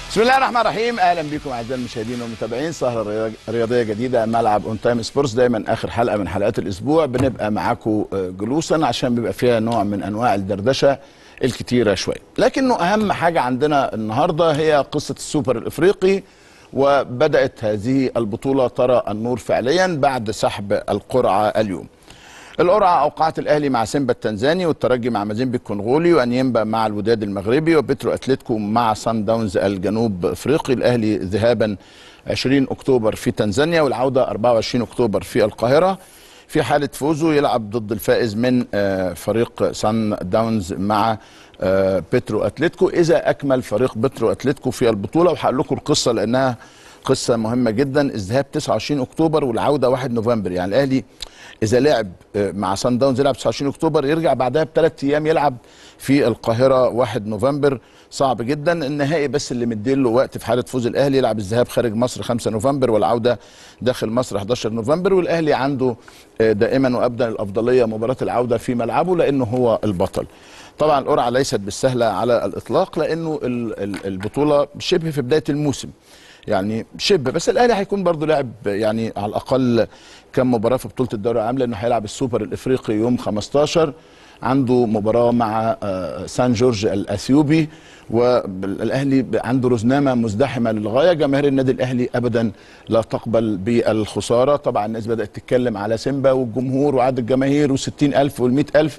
بسم الله الرحمن الرحيم اهلا بكم اعزائي المشاهدين والمتابعين سهره رياضيه جديده ملعب اون تايم سبورتس دايما اخر حلقه من حلقات الاسبوع بنبقى معاكم جلوسا عشان بيبقى فيها نوع من انواع الدردشه الكتيره شويه لكنه اهم حاجه عندنا النهارده هي قصه السوبر الافريقي وبدات هذه البطوله ترى النور فعليا بعد سحب القرعه اليوم القرعه اوقعت الاهلي مع سيمبا التنزاني والترجي مع مازيمبي الكونغولي وانيمبا مع الوداد المغربي وبترو اتلتيكو مع سان داونز الجنوب افريقي الاهلي ذهابا 20 اكتوبر في تنزانيا والعوده 24 اكتوبر في القاهره في حاله فوزه يلعب ضد الفائز من فريق سان داونز مع بترو اتلتيكو اذا اكمل فريق بترو اتلتيكو في البطوله وهقول لكم القصه لانها قصه مهمه جدا الذهاب 29 اكتوبر والعوده 1 نوفمبر يعني الاهلي اذا لعب مع سان داونز يلعب 29 اكتوبر يرجع بعدها بثلاث ايام يلعب في القاهره 1 نوفمبر صعب جدا النهائي بس اللي مديله وقت في حاله فوز الاهلي يلعب الذهاب خارج مصر 5 نوفمبر والعوده داخل مصر 11 نوفمبر والاهلي عنده دائما وابدا الافضليه مباراه العوده في ملعبه لانه هو البطل طبعا القرعه ليست بالسهله على الاطلاق لانه البطوله شبه في بدايه الموسم يعني شبه بس الاهلي هيكون برضه لعب يعني على الاقل كم مباراه في بطوله الدوري العام لانه هيلعب السوبر الافريقي يوم 15 عنده مباراه مع سان جورج الاثيوبي والاهلي عنده رزنامه مزدحمه للغايه جماهير النادي الاهلي ابدا لا تقبل بالخساره طبعا الناس بدات تتكلم على سيمبا والجمهور وعدد الجماهير و60000 وال100000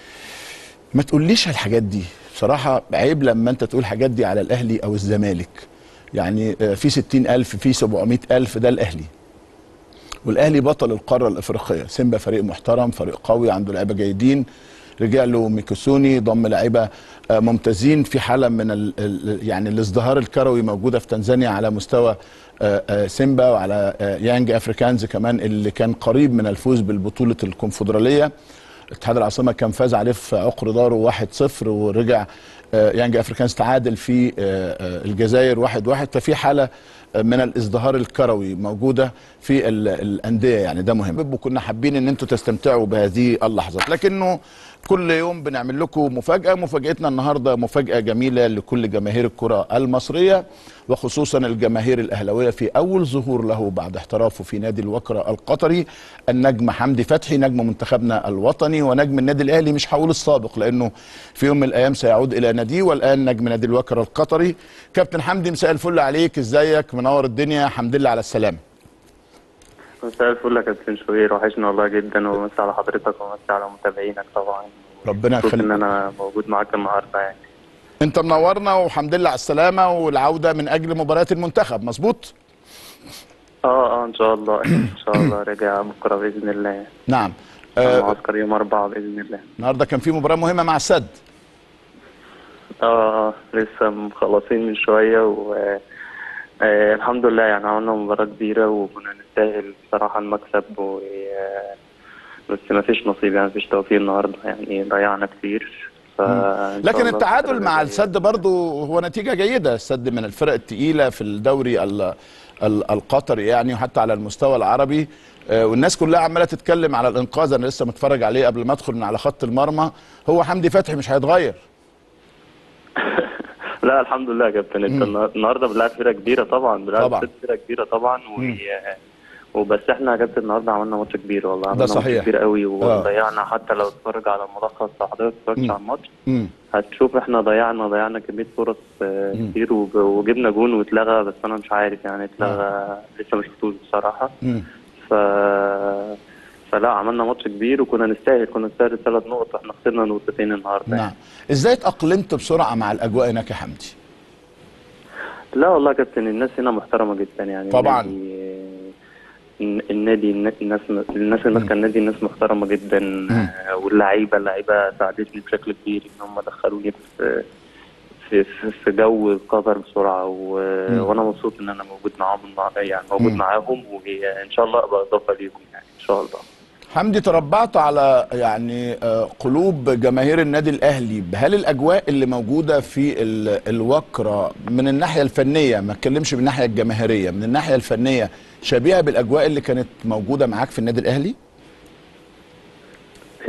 ما تقوليش الحاجات دي بصراحه عيب لما انت تقول الحاجات دي على الاهلي او الزمالك يعني في 60000 في 700000 ده الاهلي والاهلي بطل القاره الافريقيه سيمبا فريق محترم فريق قوي عنده لعيبه جيدين رجع له ميكوسوني ضم لعيبه ممتازين في حاله من ال ال يعني الازدهار الكروي موجوده في تنزانيا على مستوى سيمبا وعلى يانج افريكانز كمان اللي كان قريب من الفوز بالبطوله الكونفدراليه اتحاد العاصمه كان فاز عليه في عقر داره 1-0 ورجع يانج افريكانز تعادل في الجزائر 1-1 واحد واحد ففي حاله من الازدهار الكروي موجوده في الانديه يعني ده مهم وكنا حابين ان انتم تستمتعوا بهذه اللحظات لكنه كل يوم بنعمل لكم مفاجاه مفاجاتنا النهارده مفاجاه جميله لكل جماهير الكره المصريه وخصوصا الجماهير الاهلاويه في اول ظهور له بعد احترافه في نادي الوكره القطري النجم حمدي فتحي نجم منتخبنا الوطني ونجم النادي الاهلي مش هقول السابق لانه في يوم من الايام سيعود الى ناديه والان نجم نادي الوكره القطري كابتن حمدي مساء الفل عليك ازيك منور الدنيا الحمد لله على السلامه مساء الفل يا كابتن شوبير وحشنا والله جدا ومسا على حضرتك ومسا على متابعينك طبعا ربنا يخليك ان انا موجود معاك النهارده يعني انت منورنا والحمد لله على السلامه والعوده من اجل مباريات المنتخب مظبوط اه اه ان شاء الله ان شاء الله راجع بكره باذن الله نعم آه معسكر يوم أربعة باذن الله النهارده كان في مباراه مهمه مع السد اه لسه مخلصين من شويه و آه الحمد لله يعني عملنا مباراة كبيرة وكنا نستاهل بصراحة المكسب و بس ما فيش نصيب يعني ما فيش توفيق النهارده يعني ضيعنا كتير ف لكن التعادل مع السد برضو هو نتيجة جيدة السد من الفرق التقيلة في الدوري ال ال القطري يعني وحتى على المستوى العربي آه والناس كلها عمالة تتكلم على الإنقاذ أنا لسه متفرج عليه قبل ما أدخل من على خط المرمى هو حمدي فتحي مش هيتغير لا الحمد لله يا كابتن انت النهارده بنلعب فرقه كبيره طبعا بنلعب فرقه كبيره طبعا و... وبس احنا يا كابتن النهارده عملنا ماتش كبير والله ده صحيح ماتش كبير قوي وضيعنا حتى لو تتفرج على الملخص لو حضرتك اتفرجت على الماتش هتشوف احنا ضيعنا ضيعنا كميه فرص كتير وجبنا جون واتلغى بس انا مش عارف يعني اتلغى لسه ما شفتوش بصراحه ف فلا عملنا ماتش كبير وكنا نستاهل كنا نستاهل ثلاث نقط واحنا خسرنا نقطتين النهارده نعم يعني. ازاي اتاقلمت بسرعه مع الاجواء هناك يا حمدي؟ لا والله يا كابتن الناس هنا محترمه جدا يعني طبعا النادي الناس الناس اللي ماسكه النادي الناس محترمه جدا واللعيبه اللعيبه ساعدتني بشكل كبير ان هم دخلوني في في في جو قطر بسرعه و... وانا مبسوط ان انا موجود معاهم يعني موجود معاهم وان شاء الله ابقى اضافه ليهم يعني ان شاء الله حمدي تربعت على يعني قلوب جماهير النادي الاهلي هل الاجواء اللي موجوده في الوكره من الناحيه الفنيه ما اتكلمش من الناحيه الجماهيريه من الناحيه الفنيه شبيهه بالاجواء اللي كانت موجوده معاك في النادي الاهلي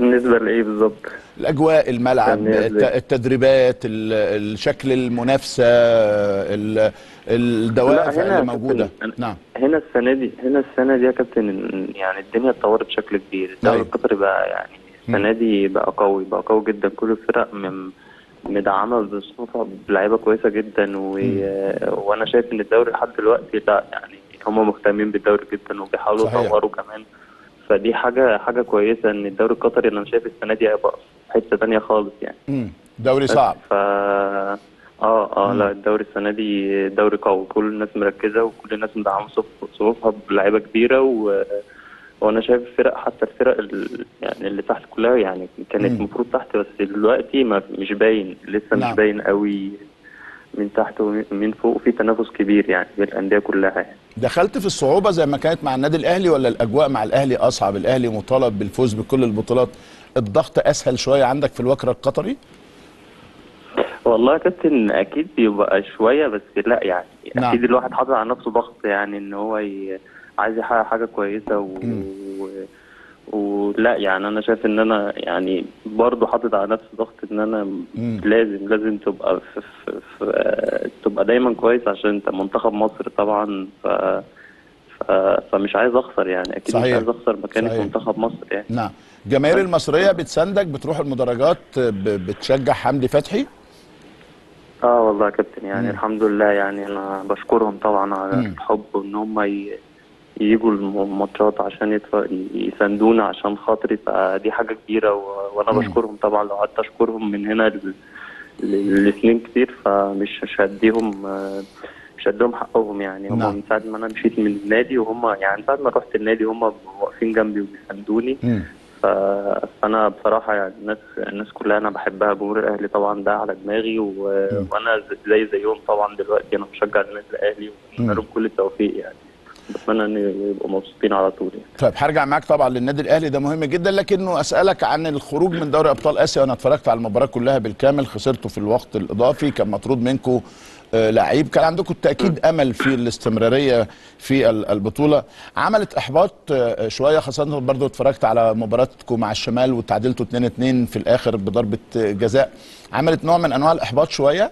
بالنسبه لايه بالظبط الاجواء الملعب فنية الت- إزاي؟ التدريبات ال- الشكل المنافسه ال- الدوافع هنا اللي موجوده كابتن، نعم هنا السنه دي هنا السنه دي يا كابتن يعني الدنيا اتطورت بشكل كبير الدوري أيوة. القطري بقى يعني السنه دي بقى قوي بقى قوي جدا كل الفرق من مدعمه بصفوفها بلعيبه كويسه جدا و... وانا شايف ان الدوري لحد دلوقتي لا يعني هم مهتمين بالدوري جدا وبيحاولوا صحيح. يطوروا كمان فدي حاجه حاجه كويسه ان الدوري القطري انا شايف السنه دي هيبقى في حته تانية خالص يعني مم. دوري صعب ف اه اه لا الدوري السنه دي دوري قوي كل الناس مركزه وكل الناس مدعمه صف- صفوفها بلعيبه كبيره و... وانا شايف الفرق حتى الفرق ال... يعني اللي تحت كلها يعني كانت مم. المفروض تحت بس دلوقتي ما مش باين لسه نعم. مش باين قوي من تحت ومن فوق في تنافس كبير يعني بين الانديه كلها يعني. دخلت في الصعوبه زي ما كانت مع النادي الاهلي ولا الاجواء مع الاهلي اصعب الاهلي مطالب بالفوز بكل البطولات الضغط اسهل شويه عندك في الوكر القطري والله يا كابتن اكيد بيبقى شويه بس لا يعني نعم. اكيد الواحد حاطط على نفسه ضغط يعني ان هو ي... عايز يحقق حاجه كويسه و... و... ولا يعني انا شايف ان انا يعني برضه حاطط على نفسي ضغط ان انا مم. لازم لازم تبقى في... في... في... آه، تبقى دايما كويس عشان انت منتخب مصر طبعا ف... ف... فمش عايز اخسر يعني اكيد صحيح. مش عايز اخسر مكاني في صحيح. منتخب مصر يعني نعم الجماهير المصريه بتساندك بتروح المدرجات ب- بتشجع حمدي فتحي اه والله يا كابتن يعني مم. الحمد لله يعني انا بشكرهم طبعا على مم. الحب وان هم ي... يجوا الماتشات عشان يتف... يساندونا عشان خاطري فدي حاجه كبيره و... وانا مم. بشكرهم طبعا لو قعدت اشكرهم من هنا ل... ل... لسنين كتير فمش مش هديهم آه، مش هديهم حقهم يعني هم نعم. من ساعه ما انا مشيت من النادي وهم يعني من ساعه ما رحت النادي هم واقفين جنبي وبيساندوني مم. ف... فانا بصراحه يعني الناس الناس كلها انا بحبها جمهور الاهلي طبعا ده على دماغي و... وانا ز- زي زيهم طبعا دلوقتي انا بشجع النادي الاهلي وبتمنى لهم كل التوفيق يعني بتمنى ان يبقوا مبسوطين على طول يعني. طيب هرجع معاك طبعا للنادي الاهلي ده مهم جدا لكنه اسالك عن الخروج من دوري ابطال اسيا وانا اتفرجت على المباراه كلها بالكامل خسرتوا في الوقت الاضافي كان مطرود منكم آه، لعيب كان عندكم بالتاكيد امل في الاستمراريه في ال- البطوله عملت احباط آه، شويه خاصه برضو اتفرجت على مباراتكم مع الشمال وتعادلتوا 2-2 في الاخر بضربه آه، جزاء عملت نوع من انواع الاحباط شويه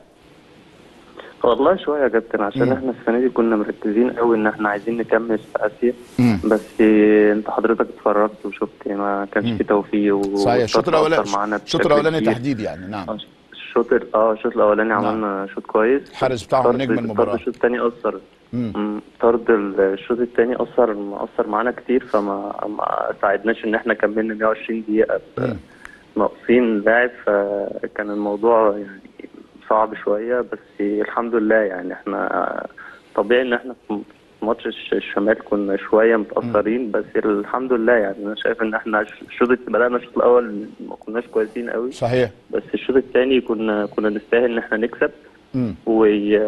والله شويه يا كابتن عشان مم. احنا السنه دي كنا مركزين قوي ان احنا عايزين نكمل في اسيا مم. بس انت حضرتك اتفرجت وشفت ما كانش مم. في توفيق و... صحيح الشوط والضغط الاولاني أثر معانا الشوط بشكل الاولاني كبير. تحديد يعني نعم الشوط ال- اه الشوط الاولاني نعم. عملنا شوط كويس الحارس بتاعهم طرد- نجم المباراة. طرد الشوط الثاني اثر مم. مم، طرد ال- الشوط الثاني اثر اثر معانا كتير فما ما ساعدناش ان احنا كملنا 120 دقيقه ب- مم. ناقصين لاعب فكان الموضوع يعني صعب شويه بس الحمد لله يعني احنا طبيعي ان احنا في ماتش الش- الشمال كنا شويه متاثرين بس الحمد لله يعني انا شايف ان احنا الشوط بدانا الشوط الاول ما كناش كويسين قوي صحيح بس الشوط الثاني كنا كنا نستاهل ان احنا نكسب مم. و...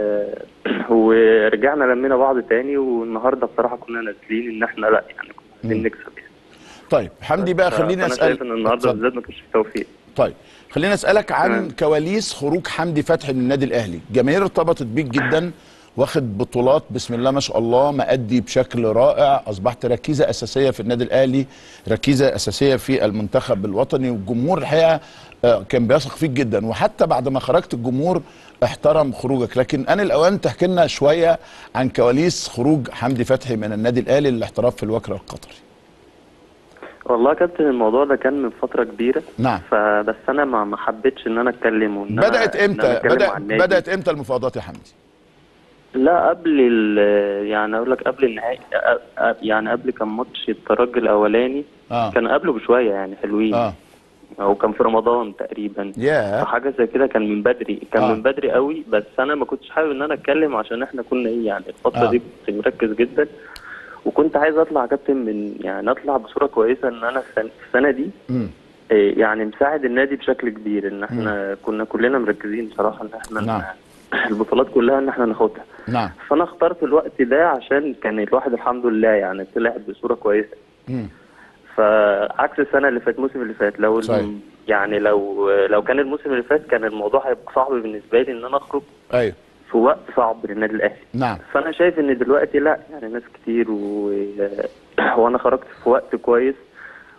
ورجعنا لمينا بعض تاني والنهارده بصراحه كنا نازلين ان احنا لا يعني كنا عايزين مم. نكسب يعني طيب حمدي بقى خليني انا اسال شايف ان النهارده اتفضل. بالذات ما كانش في توفيق طيب خليني اسالك عن تمام. كواليس خروج حمدي فتحي من النادي الاهلي الجماهير ارتبطت بيك جدا واخد بطولات بسم الله ما شاء الله مأدي بشكل رائع اصبحت ركيزه اساسيه في النادي الاهلي ركيزه اساسيه في المنتخب الوطني والجمهور الحقيقه آه، كان بيثق فيك جدا وحتى بعد ما خرجت الجمهور احترم خروجك لكن انا الاوان تحكي لنا شويه عن كواليس خروج حمدي فتحي من النادي الاهلي للاحتراف في الوكر القطري والله يا كابتن الموضوع ده كان من فتره كبيره نعم فبس انا ما ما حبيتش ان انا اتكلم وان أنا- بدات إن أنا امتى أتكلم بدأ عن النادي. بدات امتى المفاوضات يا حمدي لا قبل ال- يعني اقول لك قبل النهائي أ- أ- يعني قبل كان ماتش الترجي الاولاني اه كان قبله بشويه يعني حلوين اه او كان في رمضان تقريبا ياه فحاجه زي كده كان من بدري كان آه. من بدري قوي بس انا ما كنتش حابب ان انا اتكلم عشان احنا كنا ايه يعني الفتره آه. دي كنت مركز جدا وكنت عايز اطلع كابتن من يعني اطلع بصوره كويسه ان انا السنه السنة دي امم إيه، يعني مساعد النادي بشكل كبير ان احنا كنا كلنا مركزين بصراحه ان احنا نعم. البطولات كلها ان احنا ناخدها نعم فانا اخترت الوقت ده عشان كان الواحد الحمد لله يعني طلع بصوره كويسه امم فعكس السنه اللي فاتت الموسم اللي فات لو صحيح. يعني لو لو كان الموسم اللي فات كان الموضوع هيبقى صعب بالنسبه لي ان انا اخرج ايوه في وقت صعب للنادي الاهلي نعم فانا شايف ان دلوقتي لا يعني ناس كتير و... وانا خرجت في وقت كويس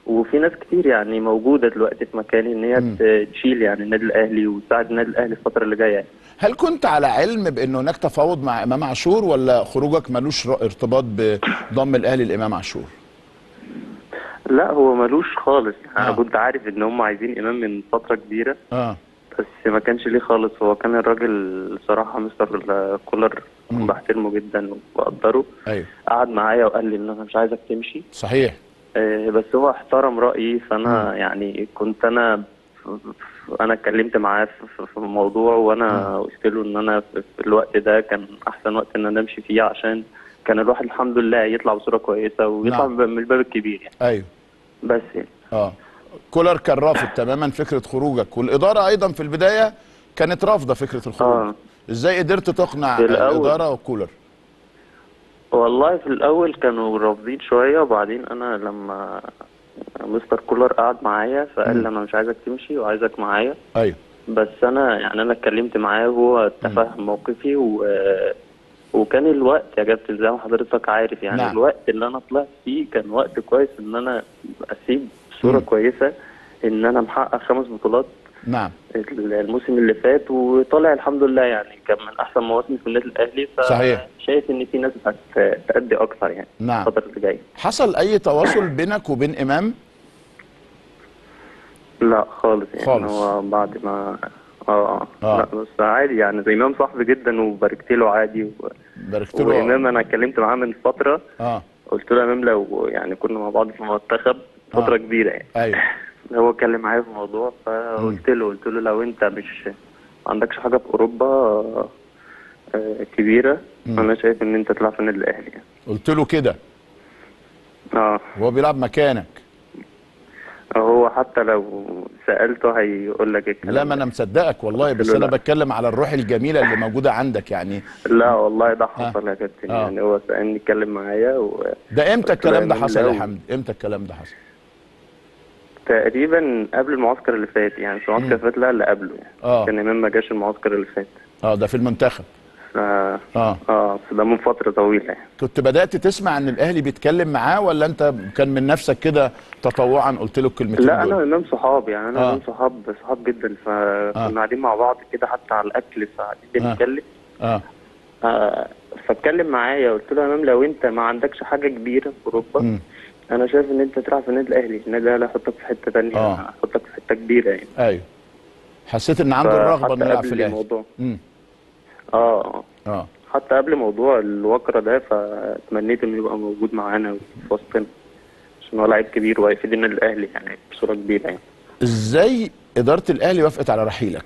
وفي ناس كتير يعني موجوده دلوقتي في مكاني ان هي ت- تشيل يعني النادي الاهلي وتساعد النادي الاهلي الفتره اللي جايه يعني. هل كنت على علم بانه هناك تفاوض مع امام عاشور ولا خروجك ملوش ر- ارتباط بضم الاهلي لامام عاشور لا هو ملوش خالص يعني آه. انا كنت عارف ان هم عايزين امام من فتره كبيره اه بس ما كانش ليه خالص هو كان الراجل صراحه مستر كولر بحترمه جدا وبقدره ايوه قعد معايا وقال لي ان انا مش عايزك تمشي صحيح آه، بس هو احترم رأيي فأنا يعني كنت أنا أنا اتكلمت معاه في- في- في الموضوع وأنا قلت له إن أنا في في الوقت ده كان أحسن وقت إن أنا أمشي فيه عشان كان الواحد الحمد لله يطلع بصورة كويسة ويطلع نعم. من الباب الكبير يعني ايوه بس يعني. اه كولر كان رافض تماما فكره خروجك والاداره ايضا في البدايه كانت رافضه فكره الخروج آه. ازاي قدرت تقنع في الأول. الاداره وكولر والله في الأول كانوا رافضين شوية وبعدين أنا لما مستر كولر قعد معايا فقال لي أنا مش عايزك تمشي وعايزك معايا ايوه بس انا يعني انا اتكلمت معاه وهو تفهم موقفي و... وكان الوقت يا كابتن زي ما حضرتك عارف يعني نعم. نعم. الوقت اللي انا طلعت فيه كان وقت كويس ان انا اسيب صوره مم. كويسه ان انا محقق خمس بطولات نعم الموسم اللي فات وطالع الحمد لله يعني كان من احسن مواسم في النادي الاهلي صحيح. شايف ان في ناس هتأدي اكتر يعني نعم. الفتره اللي جايه حصل اي تواصل بينك وبين امام لا خالص يعني خالص. هو بعد ما اه آه. اه لا بس عادي يعني زي امام صاحبي جدا وباركت له عادي و... باركت له وامام انا اتكلمت معاه من فتره اه قلت له يا امام لو يعني كنا مع بعض في المنتخب فتره آه. كبيره يعني ايوه هو اتكلم معايا في الموضوع فقلت له قلت له لو انت مش ما عندكش حاجه في اوروبا آه، آه، كبيره مم. انا شايف ان انت تلعب في النادي الاهلي يعني. قلت له كده اه وهو بيلعب مكانك هو حتى لو سالته هيقول لك الكلام لا ما ده. انا مصدقك والله بس لا، انا لا. بتكلم على الروح الجميله اللي موجوده عندك يعني لا والله ده حصل يا كابتن آه. يعني هو سالني اتكلم معايا و... ده امتى قلت له الكلام ده يا حصل يا لو- حمدي امتى الكلام ده حصل تقريبا قبل المعسكر اللي فات يعني مش المعسكر اللي فات لا اللي قبله يعني اه كان امام ما جاش المعسكر اللي فات اه ده في المنتخب ف... اه اه ده من فتره طويله يعني كنت بدات تسمع ان الاهلي بيتكلم معاه ولا انت كان من نفسك كده تطوعا قلت له الكلمتين لا انا دول وامام صحاب يعني انا آه. وامام صحاب صحاب جدا فكنا قاعدين مع بعض كده حتى على الاكل فقاعدين آه. بنتكلم اه آه فاتكلم معايا قلت له يا امام لو انت ما عندكش حاجه كبيره في اوروبا مم. انا شايف ان انت تلعب في النادي الاهلي النادي الاهلي هيحطك في حته ثانيه آه. هيحطك في حته كبيره يعني ايوه حسيت ان عنده الرغبه فحتى انه يلعب قبل في الاهلي الموضوع امم اه اه حتى قبل موضوع الوكرة ده فتمنيت انه يبقى موجود معانا في وسطنا عشان هو لعيب كبير وهيفيد النادي الاهلي يعني بصوره كبيره يعني ازاي اداره الاهلي وافقت على رحيلك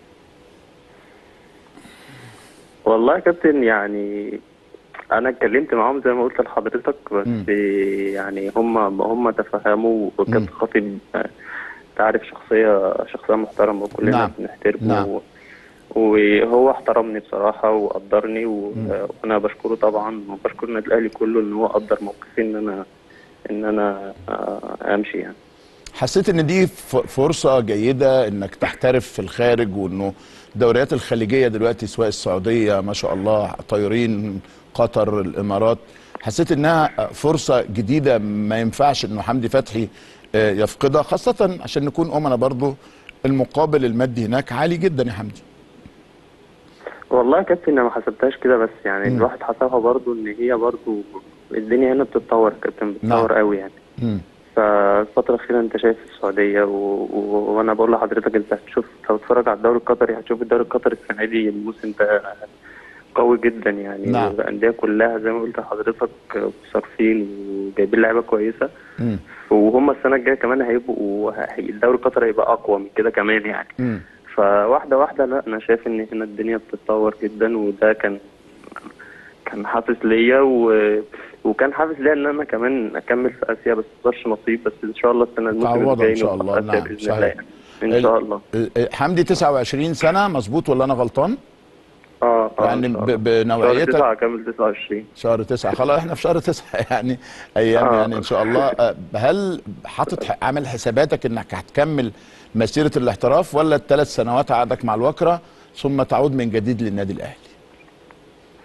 والله يا كابتن يعني انا اتكلمت معاهم زي ما قلت لحضرتك بس مم. يعني هم هم تفهموا مم. وكابتن خطيب آه، تعرف شخصيه شخصيه محترمه وكلنا نعم. بنحترمه نعم. و- وهو احترمني بصراحه وقدرني و- وانا بشكره طبعا وبشكر النادي الاهلي كله ان هو قدر موقفي ان انا ان انا آه، امشي يعني حسيت ان دي ف- فرصه جيده انك تحترف في الخارج وانه الدوريات الخليجيه دلوقتي سواء السعوديه ما شاء الله طايرين قطر الامارات حسيت انها فرصه جديده ما ينفعش انه حمدي فتحي آه، يفقدها خاصه عشان نكون امنا برضو المقابل المادي هناك عالي جدا يا حمدي والله يا كابتن انا ما حسبتهاش كده بس يعني مم. الواحد حسبها برضو ان هي برضو الدنيا هنا بتتطور يا كابتن بتتطور نعم. قوي يعني مم. فالفترة الأخيرة أنت شايف السعودية و... و... وأنا بقول لحضرتك أنت هتشوف لو تتفرج على الدوري القطري هتشوف الدوري القطري السنة دي الموسم ده قوي جدا يعني نعم. الأندية كلها زي ما قلت لحضرتك صارفين وجايبين لعيبة كويسة مم. وهم السنة الجاية كمان هيبقوا هي- الدوري القطري هيبقى أقوى من كده كمان يعني مم. فواحدة واحدة لا أنا شايف إن هنا الدنيا بتتطور جدا وده كان كان حافز ليا و... وكان حافز ليا ان انا كمان اكمل في اسيا بس مصدرش نصيب بس ان شاء الله السنه الموسم تعوضها الجاي إن شاء نبقى الله. في آسيا نعم، باذن صحيح. الله يعني. ان شاء الله ال- حمدي 29 سنه مظبوط ولا انا غلطان اه اه يعني إن شاء ب- الله. شهر بنوعيتك 9 اكمل 29 شهر تسعة خلاص احنا في شهر تسعة يعني ايام آه. يعني ان شاء الله آه، هل حاطط ح- عامل حساباتك انك هتكمل مسيرة الاحتراف ولا الثلاث سنوات عقدك مع الوكرة ثم تعود من جديد للنادي الاهلي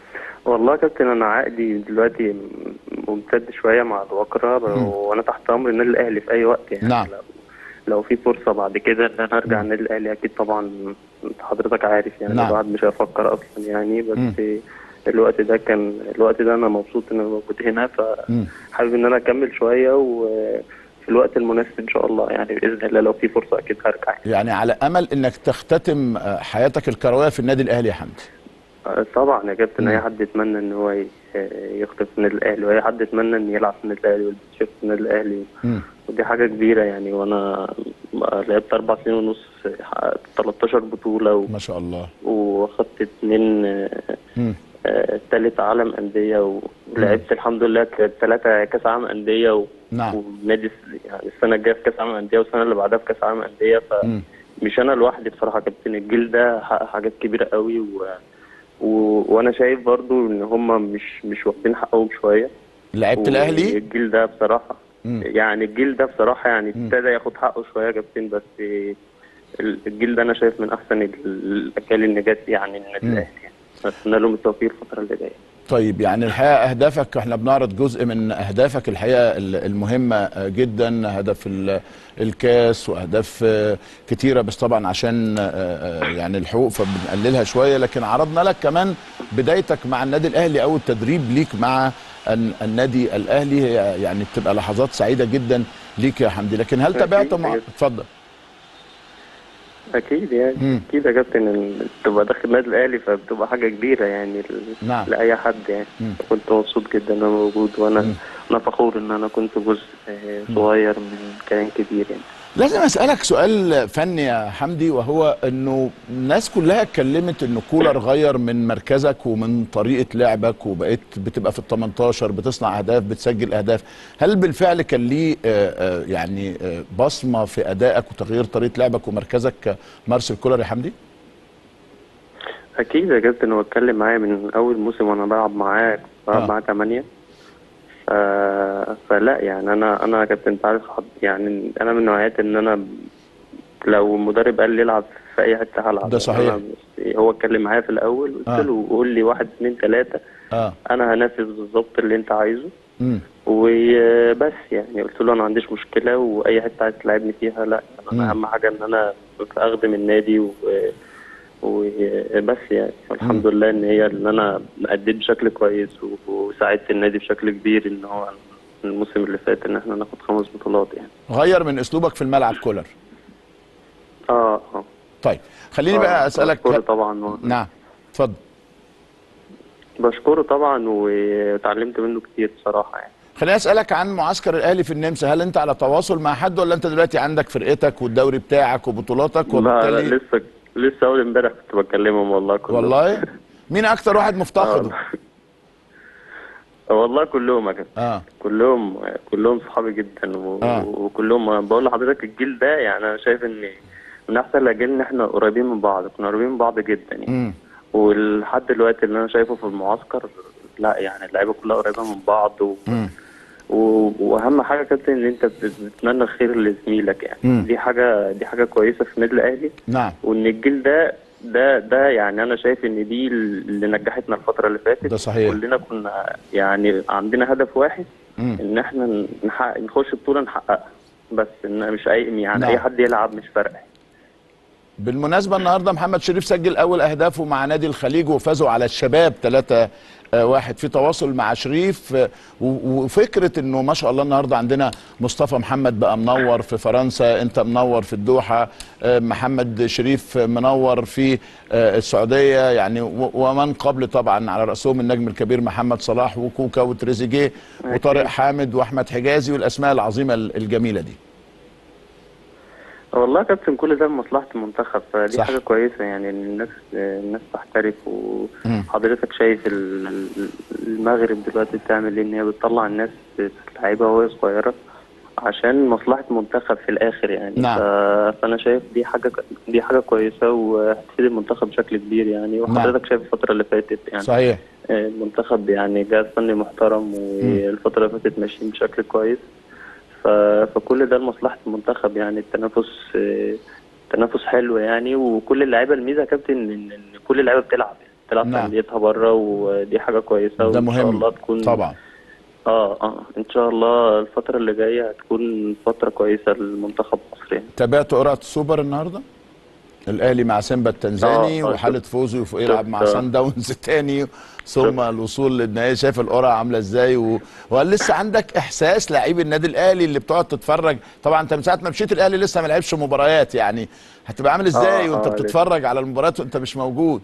والله يا كابتن انا عقدي دلوقتي ممتد شويه مع الوكره وانا تحت امر النادي الاهلي في اي وقت يعني نعم. لو, لو في فرصه بعد كده ان انا ارجع النادي الاهلي اكيد طبعا انت حضرتك عارف يعني نعم. الواحد مش هيفكر اصلا يعني بس الوقت ده كان الوقت ده انا مبسوط ان انا موجود هنا فحابب ان انا اكمل شويه وفي الوقت المناسب ان شاء الله يعني باذن الله لو في فرصه اكيد هرجع يعني على امل انك تختتم آه، حياتك الكرويه في النادي الاهلي يا حمدي آه، طبعا يا كابتن اي حد يتمنى ان هو ي- يخطف في النادي الاهلي واي حد يتمنى ان يلعب في النادي الاهلي ويلبس تيشيرت في النادي الاهلي مم. ودي حاجه كبيره يعني وانا لعبت اربع سنين ونص حققت 13 بطوله و- ما شاء الله واخدت اتنين آه، مم. آه، تالت عالم انديه ولعبت الحمد لله ثلاثه كاس عالم انديه و... نعم. ونادي الس- يعني السنه الجايه في كاس عالم انديه والسنه اللي بعدها في كاس عالم انديه مم. فمش انا لوحدي بصراحه يا كابتن الجيل ده حقق حاجات كبيره قوي و... و... وانا شايف برضو ان هم مش مش واخدين حقهم شويه لعبت الاهلي الجيل ده بصراحه مم. يعني الجيل ده بصراحه يعني مم. ابتدى ياخد حقه شويه يا كابتن بس ال- الجيل ده انا شايف من احسن ال- الاجيال اللي جت يعني النادي مم. الاهلي يعني اتمنى لهم التوفيق الفتره اللي جايه طيب يعني الحقيقه اهدافك احنا بنعرض جزء من اهدافك الحقيقه ال- المهمه آه، جدا هدف ال- الكاس واهداف آه، كتيره بس طبعا عشان آه، آه، يعني الحقوق فبنقللها شويه لكن عرضنا لك كمان بدايتك مع النادي الاهلي او التدريب ليك مع الن- النادي الاهلي هي يعني بتبقى لحظات سعيده جدا ليك يا حمدي لكن هل أكيد تابعت مع أكيد. اتفضل اكيد يعني مم. اكيد يا كابتن إن تبقى داخل النادي الاهلي فبتبقى حاجه كبيره يعني ل- نعم. لاي حد يعني مم. كنت مبسوط جدا ان انا موجود وانا مم. انا فخور ان انا كنت جزء آه، صغير من كيان كبير يعني لازم اسالك سؤال فني يا حمدي وهو انه الناس كلها اتكلمت انه كولر غير من مركزك ومن طريقه لعبك وبقيت بتبقى في ال 18 بتصنع اهداف بتسجل اهداف هل بالفعل كان ليه آه، آه، يعني آه، بصمه في ادائك وتغيير طريقه لعبك ومركزك مارسيل كولر يا حمدي؟ اكيد يا كابتن هو اتكلم معايا من اول موسم وانا بلعب معاه بلعب آه. معاه ثمانية ف... فلا يعني انا انا يا كابتن انت عارف حد- يعني انا من نوعيات ان انا لو المدرب قال لي العب في اي حته هلعب ده صحيح. أنا بس- هو اتكلم معايا في الاول قلت آه. له قول لي واحد اثنين ثلاثه اه انا هنفذ بالظبط اللي انت عايزه امم وبس يعني قلت له انا ما عنديش مشكله واي حته عايز تلعبني فيها لا مم. انا اهم حاجه ان انا اخدم النادي و... وبس يعني الحمد لله ان هي ان انا اديت بشكل كويس و- وساعدت النادي بشكل كبير ان هو الموسم اللي فات ان احنا ناخد خمس بطولات يعني غير من اسلوبك في الملعب كولر اه اه طيب خليني آه، بقى اسالك بشكره طبعا و- نعم اتفضل بشكره طبعا وتعلمت منه كتير بصراحه يعني خليني اسالك عن معسكر الاهلي في النمسا هل انت على تواصل مع حد ولا انت دلوقتي عندك فرقتك والدوري بتاعك وبطولاتك لا لا وبالتالي لسه لسه اول امبارح كنت بكلمهم والله كلهم والله مين اكتر واحد مفتقده آه. والله كلهم يا كابتن اه كلهم كلهم صحابي جدا و... آه. وكلهم بقول لحضرتك الجيل ده يعني انا شايف ان من احسن الاجيال ان احنا قريبين من بعض كنا قريبين من بعض جدا يعني امم ولحد دلوقتي اللي انا شايفه في المعسكر لا يعني اللعيبه كلها قريبه من بعض و... امم و... واهم حاجه يا كابتن ان انت بتتمنى الخير لزميلك يعني مم. دي حاجه دي حاجه كويسه في النادي الاهلي نعم وان الجيل ده ده ده يعني انا شايف ان دي اللي نجحتنا الفتره اللي فاتت ده صحيح. كلنا كنا يعني عندنا هدف واحد مم. ان احنا نحقق نخش بطوله نحققها بس ان مش اي يعني نعم. اي حد يلعب مش فارقه بالمناسبه النهارده محمد شريف سجل اول اهدافه مع نادي الخليج وفازوا على الشباب 3 واحد في تواصل مع شريف آه، و- وفكره انه ما شاء الله النهارده عندنا مصطفى محمد بقى منور في فرنسا انت منور في الدوحه آه، محمد شريف منور في آه، السعوديه يعني و- ومن قبل طبعا على راسهم النجم الكبير محمد صلاح وكوكا وتريزيجيه وطارق حامد واحمد حجازي والاسماء العظيمه الجميله دي والله يا كابتن كل ده لمصلحه المنتخب فدي صح. حاجه كويسه يعني ان الناس الناس تحترف مم. وحضرتك شايف ال- ال- المغرب دلوقتي بتعمل ايه ان هي بتطلع الناس لعيبه وهي صغيره عشان مصلحه المنتخب في الاخر يعني نعم. ف- فانا شايف دي حاجه دي حاجه كويسه وهتفيد المنتخب بشكل كبير يعني وحضرتك شايف الفتره اللي فاتت يعني صحيح آه، المنتخب يعني جهاز فني محترم والفتره اللي فاتت ماشيين بشكل كويس ف- فكل ده لمصلحه المنتخب يعني التنافس آه، تنافس حلو يعني وكل اللعيبه الميزه يا كابتن ان إن كل اللعيبه بتلعب بتلعب في نعم. انديتها بره ودي حاجه كويسه ده وان شاء مهم الله تكون طبعا اه اه ان شاء الله الفتره اللي جايه هتكون فتره كويسه لمنتخب مصر يعني تابعت قرعه السوبر النهارده الاهلي مع سيمبا التنزاني آه، آه، وحاله شفت. فوزه يف- يلعب مع شفت. سان داونز تاني ثم الوصول للنهائي شايف القرعه عامله ازاي و... وهل لسه عندك احساس لعيب النادي الاهلي اللي بتقعد تتفرج طبعا انت من ساعه ما مشيت الاهلي لسه ما لعبش مباريات يعني هتبقى عامل ازاي آه، وانت آه، بتتفرج على المباريات وانت مش موجود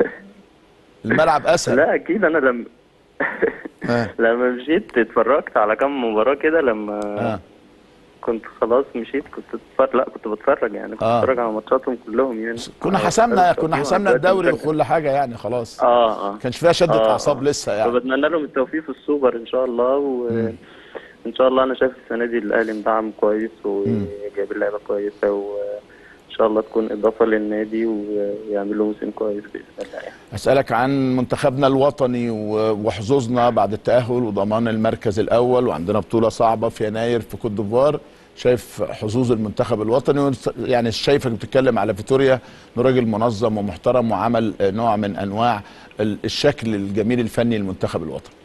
الملعب اسهل لا اكيد انا لما آه. لما مشيت اتفرجت على كام مباراه كده لما آه. كنت خلاص مشيت كنت بتفرج لا كنت بتفرج يعني كنت آه. بتفرج على ماتشاتهم كلهم يعني كنا آه، حسمنا بتفرج كنا فيهم حسمنا على دلوقتي الدوري متابع. وكل حاجه يعني خلاص اه اه كانش فيها شده آه، اعصاب آه. لسه يعني فبتمنى لهم التوفيق في السوبر ان شاء الله وان شاء الله انا شايف السنه دي الاهلي مدعم كويس وجايب لعيبه كويسه وان شاء الله تكون اضافه للنادي ويعملوا موسم كويس باذن الله يعني. أسألك عن منتخبنا الوطني و- وحظوظنا بعد التأهل وضمان المركز الأول وعندنا بطولة صعبة في يناير في كوت ديفوار شايف حظوظ المنتخب الوطني ونس- يعني شايفك بتتكلم على فيتوريا إنه راجل منظم ومحترم وعمل آه، نوع من أنواع ال- الشكل الجميل الفني للمنتخب الوطني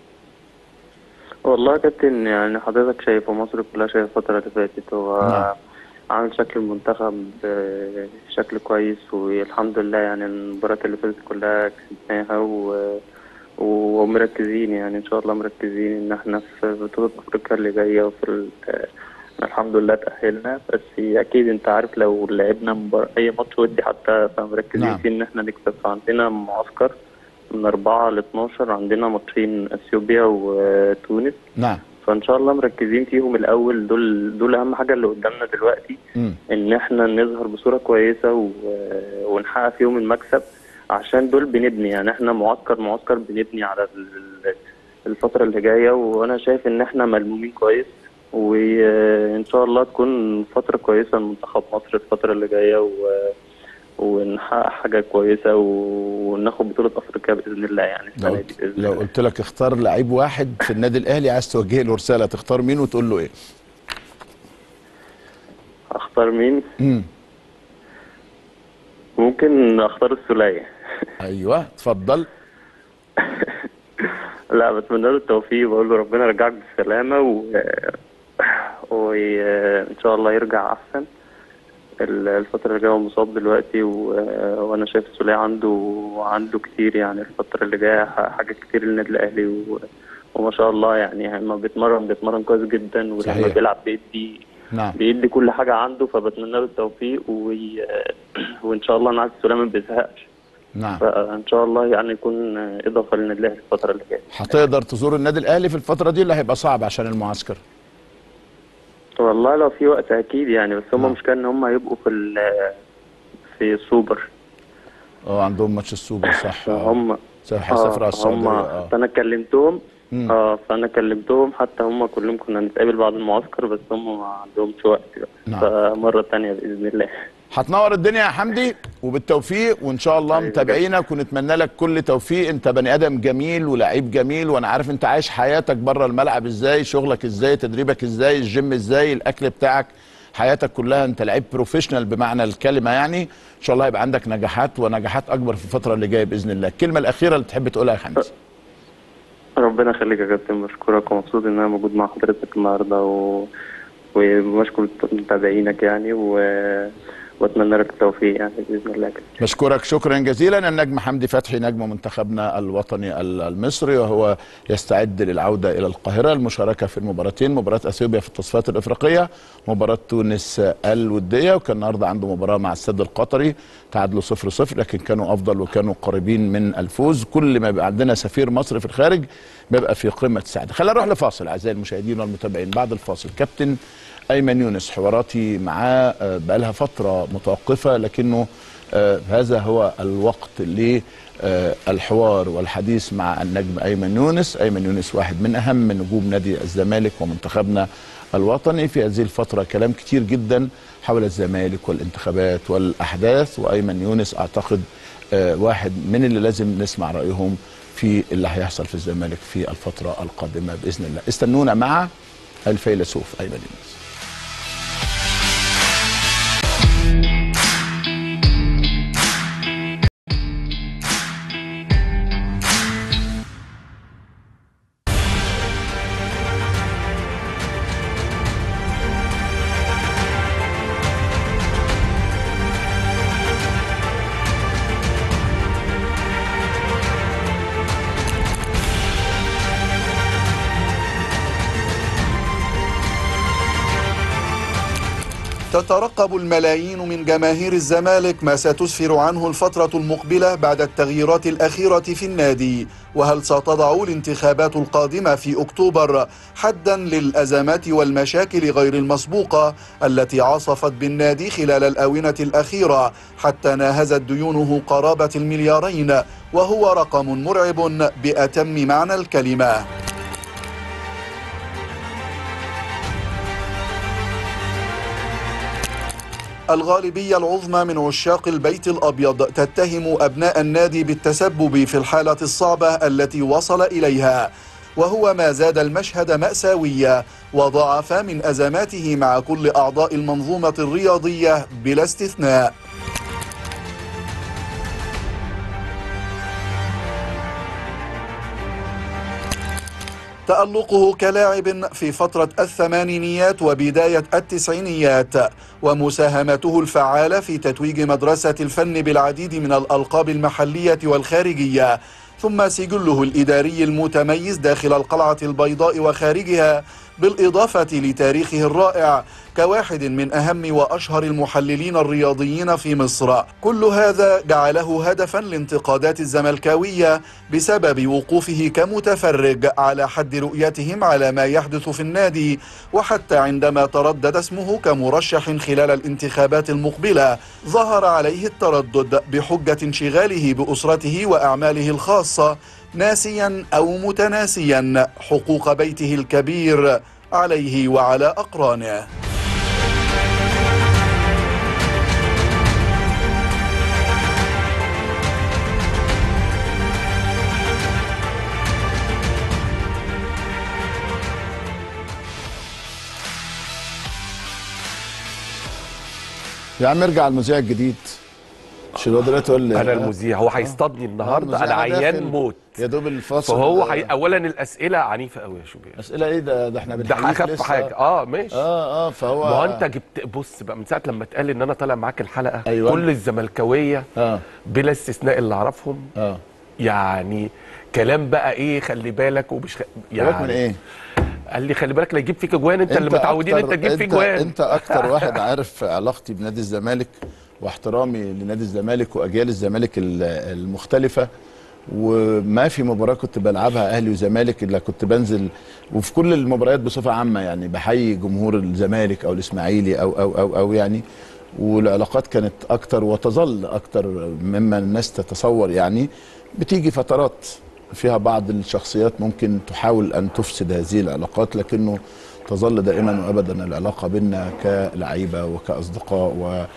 والله يا كابتن يعني حضرتك شايفه مصر كلها شايفه الفترة اللي فاتت هو نعم. عامل شكل المنتخب بشكل كويس والحمد لله يعني المباريات اللي فاتت كلها كسبناها و... ومركزين يعني ان شاء الله مركزين ان احنا في بطولة افريقيا اللي جاية وفي ال... الحمد لله تأهلنا بس اكيد انت عارف لو لعبنا مبار... اي ماتش ودي حتى فمركزين نعم. فيه ان احنا نكسب فعندنا معسكر من 4 ل 12 عندنا ماتشين اثيوبيا وتونس نعم فان شاء الله مركزين فيهم الاول دول دول اهم حاجه اللي قدامنا دلوقتي مم. ان احنا نظهر بصوره كويسه و... ونحقق فيهم المكسب عشان دول بنبني يعني احنا معسكر معسكر بنبني على ال- الفتره اللي جايه وانا شايف ان احنا ملمومين كويس وان شاء الله تكون فتره كويسه لمنتخب مصر الفتره اللي جايه و... ونحقق حاجه كويسه وناخد بطوله افريقيا باذن الله يعني لو, السنه دي باذن لو الله قلت لك اختار لعيب واحد في النادي الأهلي عايز توجه له رسالة تختار مين وتقول له إيه؟ اختار مين مم. ممكن اختار السولية أيوه اتفضل لا بتمنى له التوفيق وبقول له ربنا يرجعك بالسلامة و وإن شاء الله يرجع أحسن ال- الفترة اللي جاية هو مصاب دلوقتي و... وأنا شايف السولية عنده عنده كتير يعني الفترة اللي جاية ح- حاجات كتير للنادي الأهلي و... وما شاء الله يعني لما بيتمرن بيتمرن كويس جدا ولما صحيح. بيلعب بيدي نعم بيدي كل حاجة عنده فبتمنى له التوفيق و... وإن شاء الله أنا عارف السولية ما بيزهقش نعم فان شاء الله يعني يكون اضافه للنادي الاهلي الفتره اللي جايه هتقدر تزور النادي الأهلي في الفترة دي اللي هيبقى صعب عشان المعسكر والله لو في وقت اكيد يعني بس هم نعم. مشكله ان هم يبقوا في ال- في السوبر اه عندهم ماتش السوبر صح آه. فهم صح هيسافروا على السعودية هم اه فانا كلمتهم مم. اه فانا كلمتهم حتى هم كلهم كنا نتقابل بعد المعسكر بس هم ما عندهمش وقت بقى. نعم. فمره تانية باذن الله هتنور الدنيا يا حمدي وبالتوفيق وان شاء الله حبيبي. متابعينك ونتمنى لك كل توفيق انت بني ادم جميل ولعيب جميل وانا عارف انت عايش حياتك بره الملعب ازاي شغلك ازاي تدريبك ازاي الجيم ازاي الاكل بتاعك حياتك كلها انت لعيب بروفيشنال بمعنى الكلمه يعني ان شاء الله يبقى عندك نجاحات ونجاحات اكبر في الفتره اللي جايه باذن الله الكلمه الاخيره اللي تحب تقولها يا حمدي ربنا يخليك يا كابتن بشكرك ومبسوط ان انا موجود مع حضرتك النهارده و... وبشكر متابعينك يعني و... واتمنى لك التوفيق يعني باذن الله كده بشكرك شكرا جزيلا النجم حمدي فتحي نجم منتخبنا الوطني ال- المصري وهو يستعد للعودة إلى القاهرة المشاركة في المباراتين مباراة أثيوبيا في التصفيات الإفريقية مباراة تونس الودية وكان النهاردة عنده مباراة مع السد القطري تعادلوا صفر صفر لكن كانوا أفضل وكانوا قريبين من الفوز كل ما يبقى عندنا سفير مصر في الخارج بيبقى في قمة السعادة خلينا نروح لفاصل أعزائي المشاهدين والمتابعين بعد الفاصل كابتن ايمن يونس حواراتي معاه آه، بقالها فتره متوقفه لكنه آه، هذا هو الوقت للحوار والحديث مع النجم ايمن يونس ايمن يونس واحد من اهم نجوم نادي الزمالك ومنتخبنا الوطني في هذه الفتره كلام كتير جدا حول الزمالك والانتخابات والاحداث وايمن يونس اعتقد آه، واحد من اللي لازم نسمع رايهم في اللي هيحصل في الزمالك في الفتره القادمه باذن الله استنونا مع الفيلسوف ايمن يونس تترقب الملايين من جماهير الزمالك ما ستسفر عنه الفترة المقبلة بعد التغييرات الأخيرة في النادي وهل ستضع الانتخابات القادمة في أكتوبر حدا للأزمات والمشاكل غير المسبوقة التي عاصفت بالنادي خلال الآونة الأخيرة حتى ناهزت ديونه قرابة المليارين وهو رقم مرعب بأتم معنى الكلمة الغالبية العظمى من عشاق البيت الأبيض تتهم أبناء النادي بالتسبب في الحالة الصعبة التي وصل إليها وهو ما زاد المشهد مأساوية وضاعف من أزماته مع كل أعضاء المنظومة الرياضية بلا استثناء تألقه كلاعب في فترة الثمانينيات وبداية التسعينيات ومساهمته الفعالة في تتويج مدرسة الفن بالعديد من الألقاب المحلية والخارجية ثم سجله الإداري المتميز داخل القلعة البيضاء وخارجها بالإضافة لتاريخه الرائع كواحد من أهم وأشهر المحللين الرياضيين في مصر كل هذا جعله هدفا لانتقادات الزملكاوية بسبب وقوفه كمتفرج على حد رؤيتهم على ما يحدث في النادي وحتى عندما تردد اسمه كمرشح خلال الانتخابات المقبلة ظهر عليه التردد بحجة انشغاله بأسرته وأعماله الخاصة ناسيا أو متناسيا حقوق بيته الكبير عليه وعلى أقرانه يا عم ارجع المذيع الجديد مش الواد دلوقتي يقول لي انا المذيع هو هيصطادني النهارده انا عيان موت يا دوب الفاصل فهو ده- حي... اولا الاسئله عنيفه قوي يا شوبير اسئله ايه ده ده احنا ده بنحييك اخف لسه. حاجه اه ماشي اه اه فهو ما هو انت جبت بص بقى من ساعه لما اتقال ان انا طالع معاك الحلقه أيوة. كل الزملكاويه اه بلا استثناء اللي اعرفهم اه يعني كلام بقى ايه خلي بالك ومش خ... بالك من ايه قال لي خلي بالك لا يجيب فيك اجوان انت, اللي متعودين أكتر- انت تجيب فيك انت, اجوان انت اكتر واحد عارف علاقتي بنادي الزمالك واحترامي لنادي الزمالك واجيال الزمالك ال- المختلفه وما في مباراه كنت بلعبها اهلي وزمالك الا كنت بنزل وفي كل المباريات بصفه عامه يعني بحيي جمهور الزمالك او الاسماعيلي او او او او يعني والعلاقات كانت اكتر وتظل اكتر مما الناس تتصور يعني بتيجي فترات فيها بعض الشخصيات ممكن تحاول ان تفسد هذه العلاقات لكنه تظل دائما وابدا العلاقه بيننا كلعيبه وكاصدقاء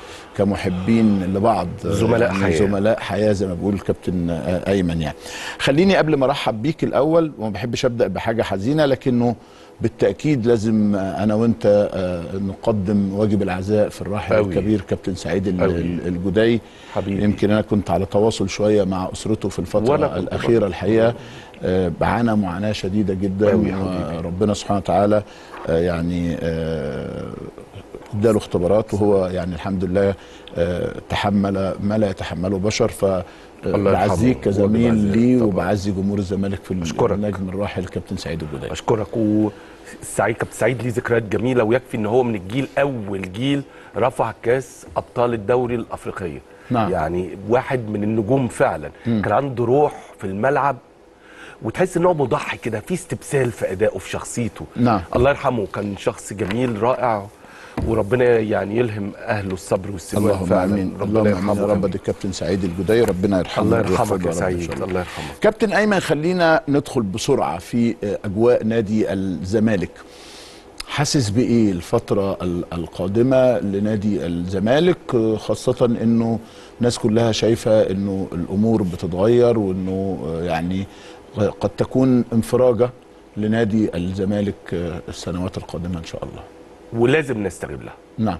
وكمحبين لبعض زملاء يعني حياة. زملاء حياه زي ما بيقول الكابتن ايمن يعني خليني قبل ما ارحب بيك الاول وما بحبش ابدا بحاجه حزينه لكنه بالتاكيد لازم انا وانت آه، نقدم واجب العزاء في الراحل أوي. الكبير كابتن سعيد ال- أوي. ال- الجدي حبيبي. يمكن انا كنت على تواصل شويه مع اسرته في الفتره وأنا كنت الاخيره الحقيقه آه، بعانى معاناه شديده جدا أوي يا حبيبي. وربنا سبحانه وتعالى آه، يعني آه، اداله اختبارات وهو يعني الحمد لله آه، تحمل ما لا يتحمله بشر ف آه، الله يرحمه. بعزيك هو كزميل اللي لي بعزيه. وبعزي جمهور الزمالك في أشكرك. النجم الراحل كابتن سعيد الجدي اشكرك وسعيد كابتن سعيد ليه ذكريات جميله ويكفي ان هو من الجيل اول جيل رفع كاس ابطال الدوري الافريقيه نعم. يعني واحد من النجوم فعلا كان عنده روح في الملعب وتحس ان هو مضحي كده في استبسال في ادائه في شخصيته نعم. الله يرحمه كان شخص جميل رائع وربنا يعني يلهم اهله الصبر والسلوان اللهم فعلا امين ربنا اللهم امين يا يرحمه رب آمين. دي كابتن سعيد الجدي ربنا يرحمه الله ويغفر يرحمك له يا رب إن سعيد شاء الله. الله يرحمك كابتن ايمن خلينا ندخل بسرعه في آه، اجواء نادي الزمالك حاسس بايه الفتره ال- القادمه لنادي الزمالك آه، خاصه انه الناس كلها شايفه انه الامور بتتغير وانه آه، يعني قد تكون انفراجه لنادي الزمالك آه، السنوات القادمه ان شاء الله ولازم نستغلها نعم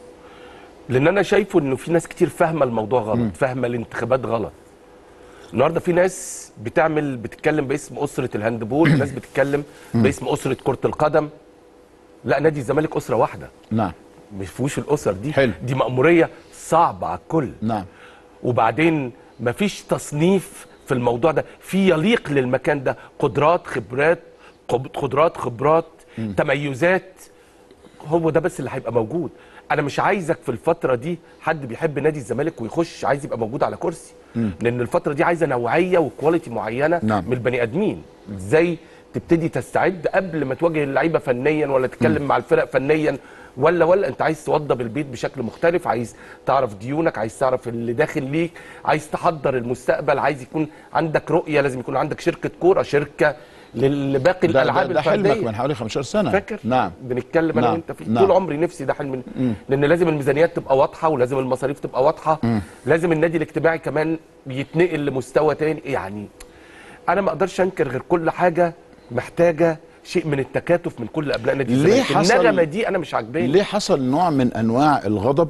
لان انا شايفه انه في ناس كتير فاهمه الموضوع غلط فاهمه الانتخابات غلط النهارده في ناس بتعمل بتتكلم باسم اسره الهاندبول ناس بتتكلم باسم اسره كره القدم لا نادي الزمالك اسره واحده نعم مش فيهوش الاسر دي حلو. دي مأموريه صعبه على الكل نعم وبعدين مفيش تصنيف في الموضوع ده في يليق للمكان ده قدرات خبرات قب- قدرات خبرات تميزات هو ده بس اللي هيبقى موجود انا مش عايزك في الفتره دي حد بيحب نادي الزمالك ويخش عايز يبقى موجود على كرسي لان الفتره دي عايزه نوعيه وكواليتي معينه نعم. من البني ادمين ازاي تبتدي تستعد قبل ما تواجه اللعيبه فنيا ولا تتكلم مع الفرق فنيا ولا ولا انت عايز توضب البيت بشكل مختلف عايز تعرف ديونك عايز تعرف اللي داخل ليك عايز تحضر المستقبل عايز يكون عندك رؤيه لازم يكون عندك شركه كوره شركه لباقي ده, ده, الالعاب ده حلمك الفرديه من حوالي 15 سنه فاكر نعم بنتكلم انا نعم. وانت فيه نعم. طول عمري نفسي ده حلم لان لازم الميزانيات تبقى واضحه ولازم المصاريف تبقى واضحه لازم النادي الاجتماعي كمان يتنقل لمستوى تاني يعني انا ما اقدرش انكر غير كل حاجه محتاجه شيء من التكاتف من كل ابناء نادي ليه الزمالك حصل- النغمه دي انا مش عاجباني ليه حصل نوع من انواع الغضب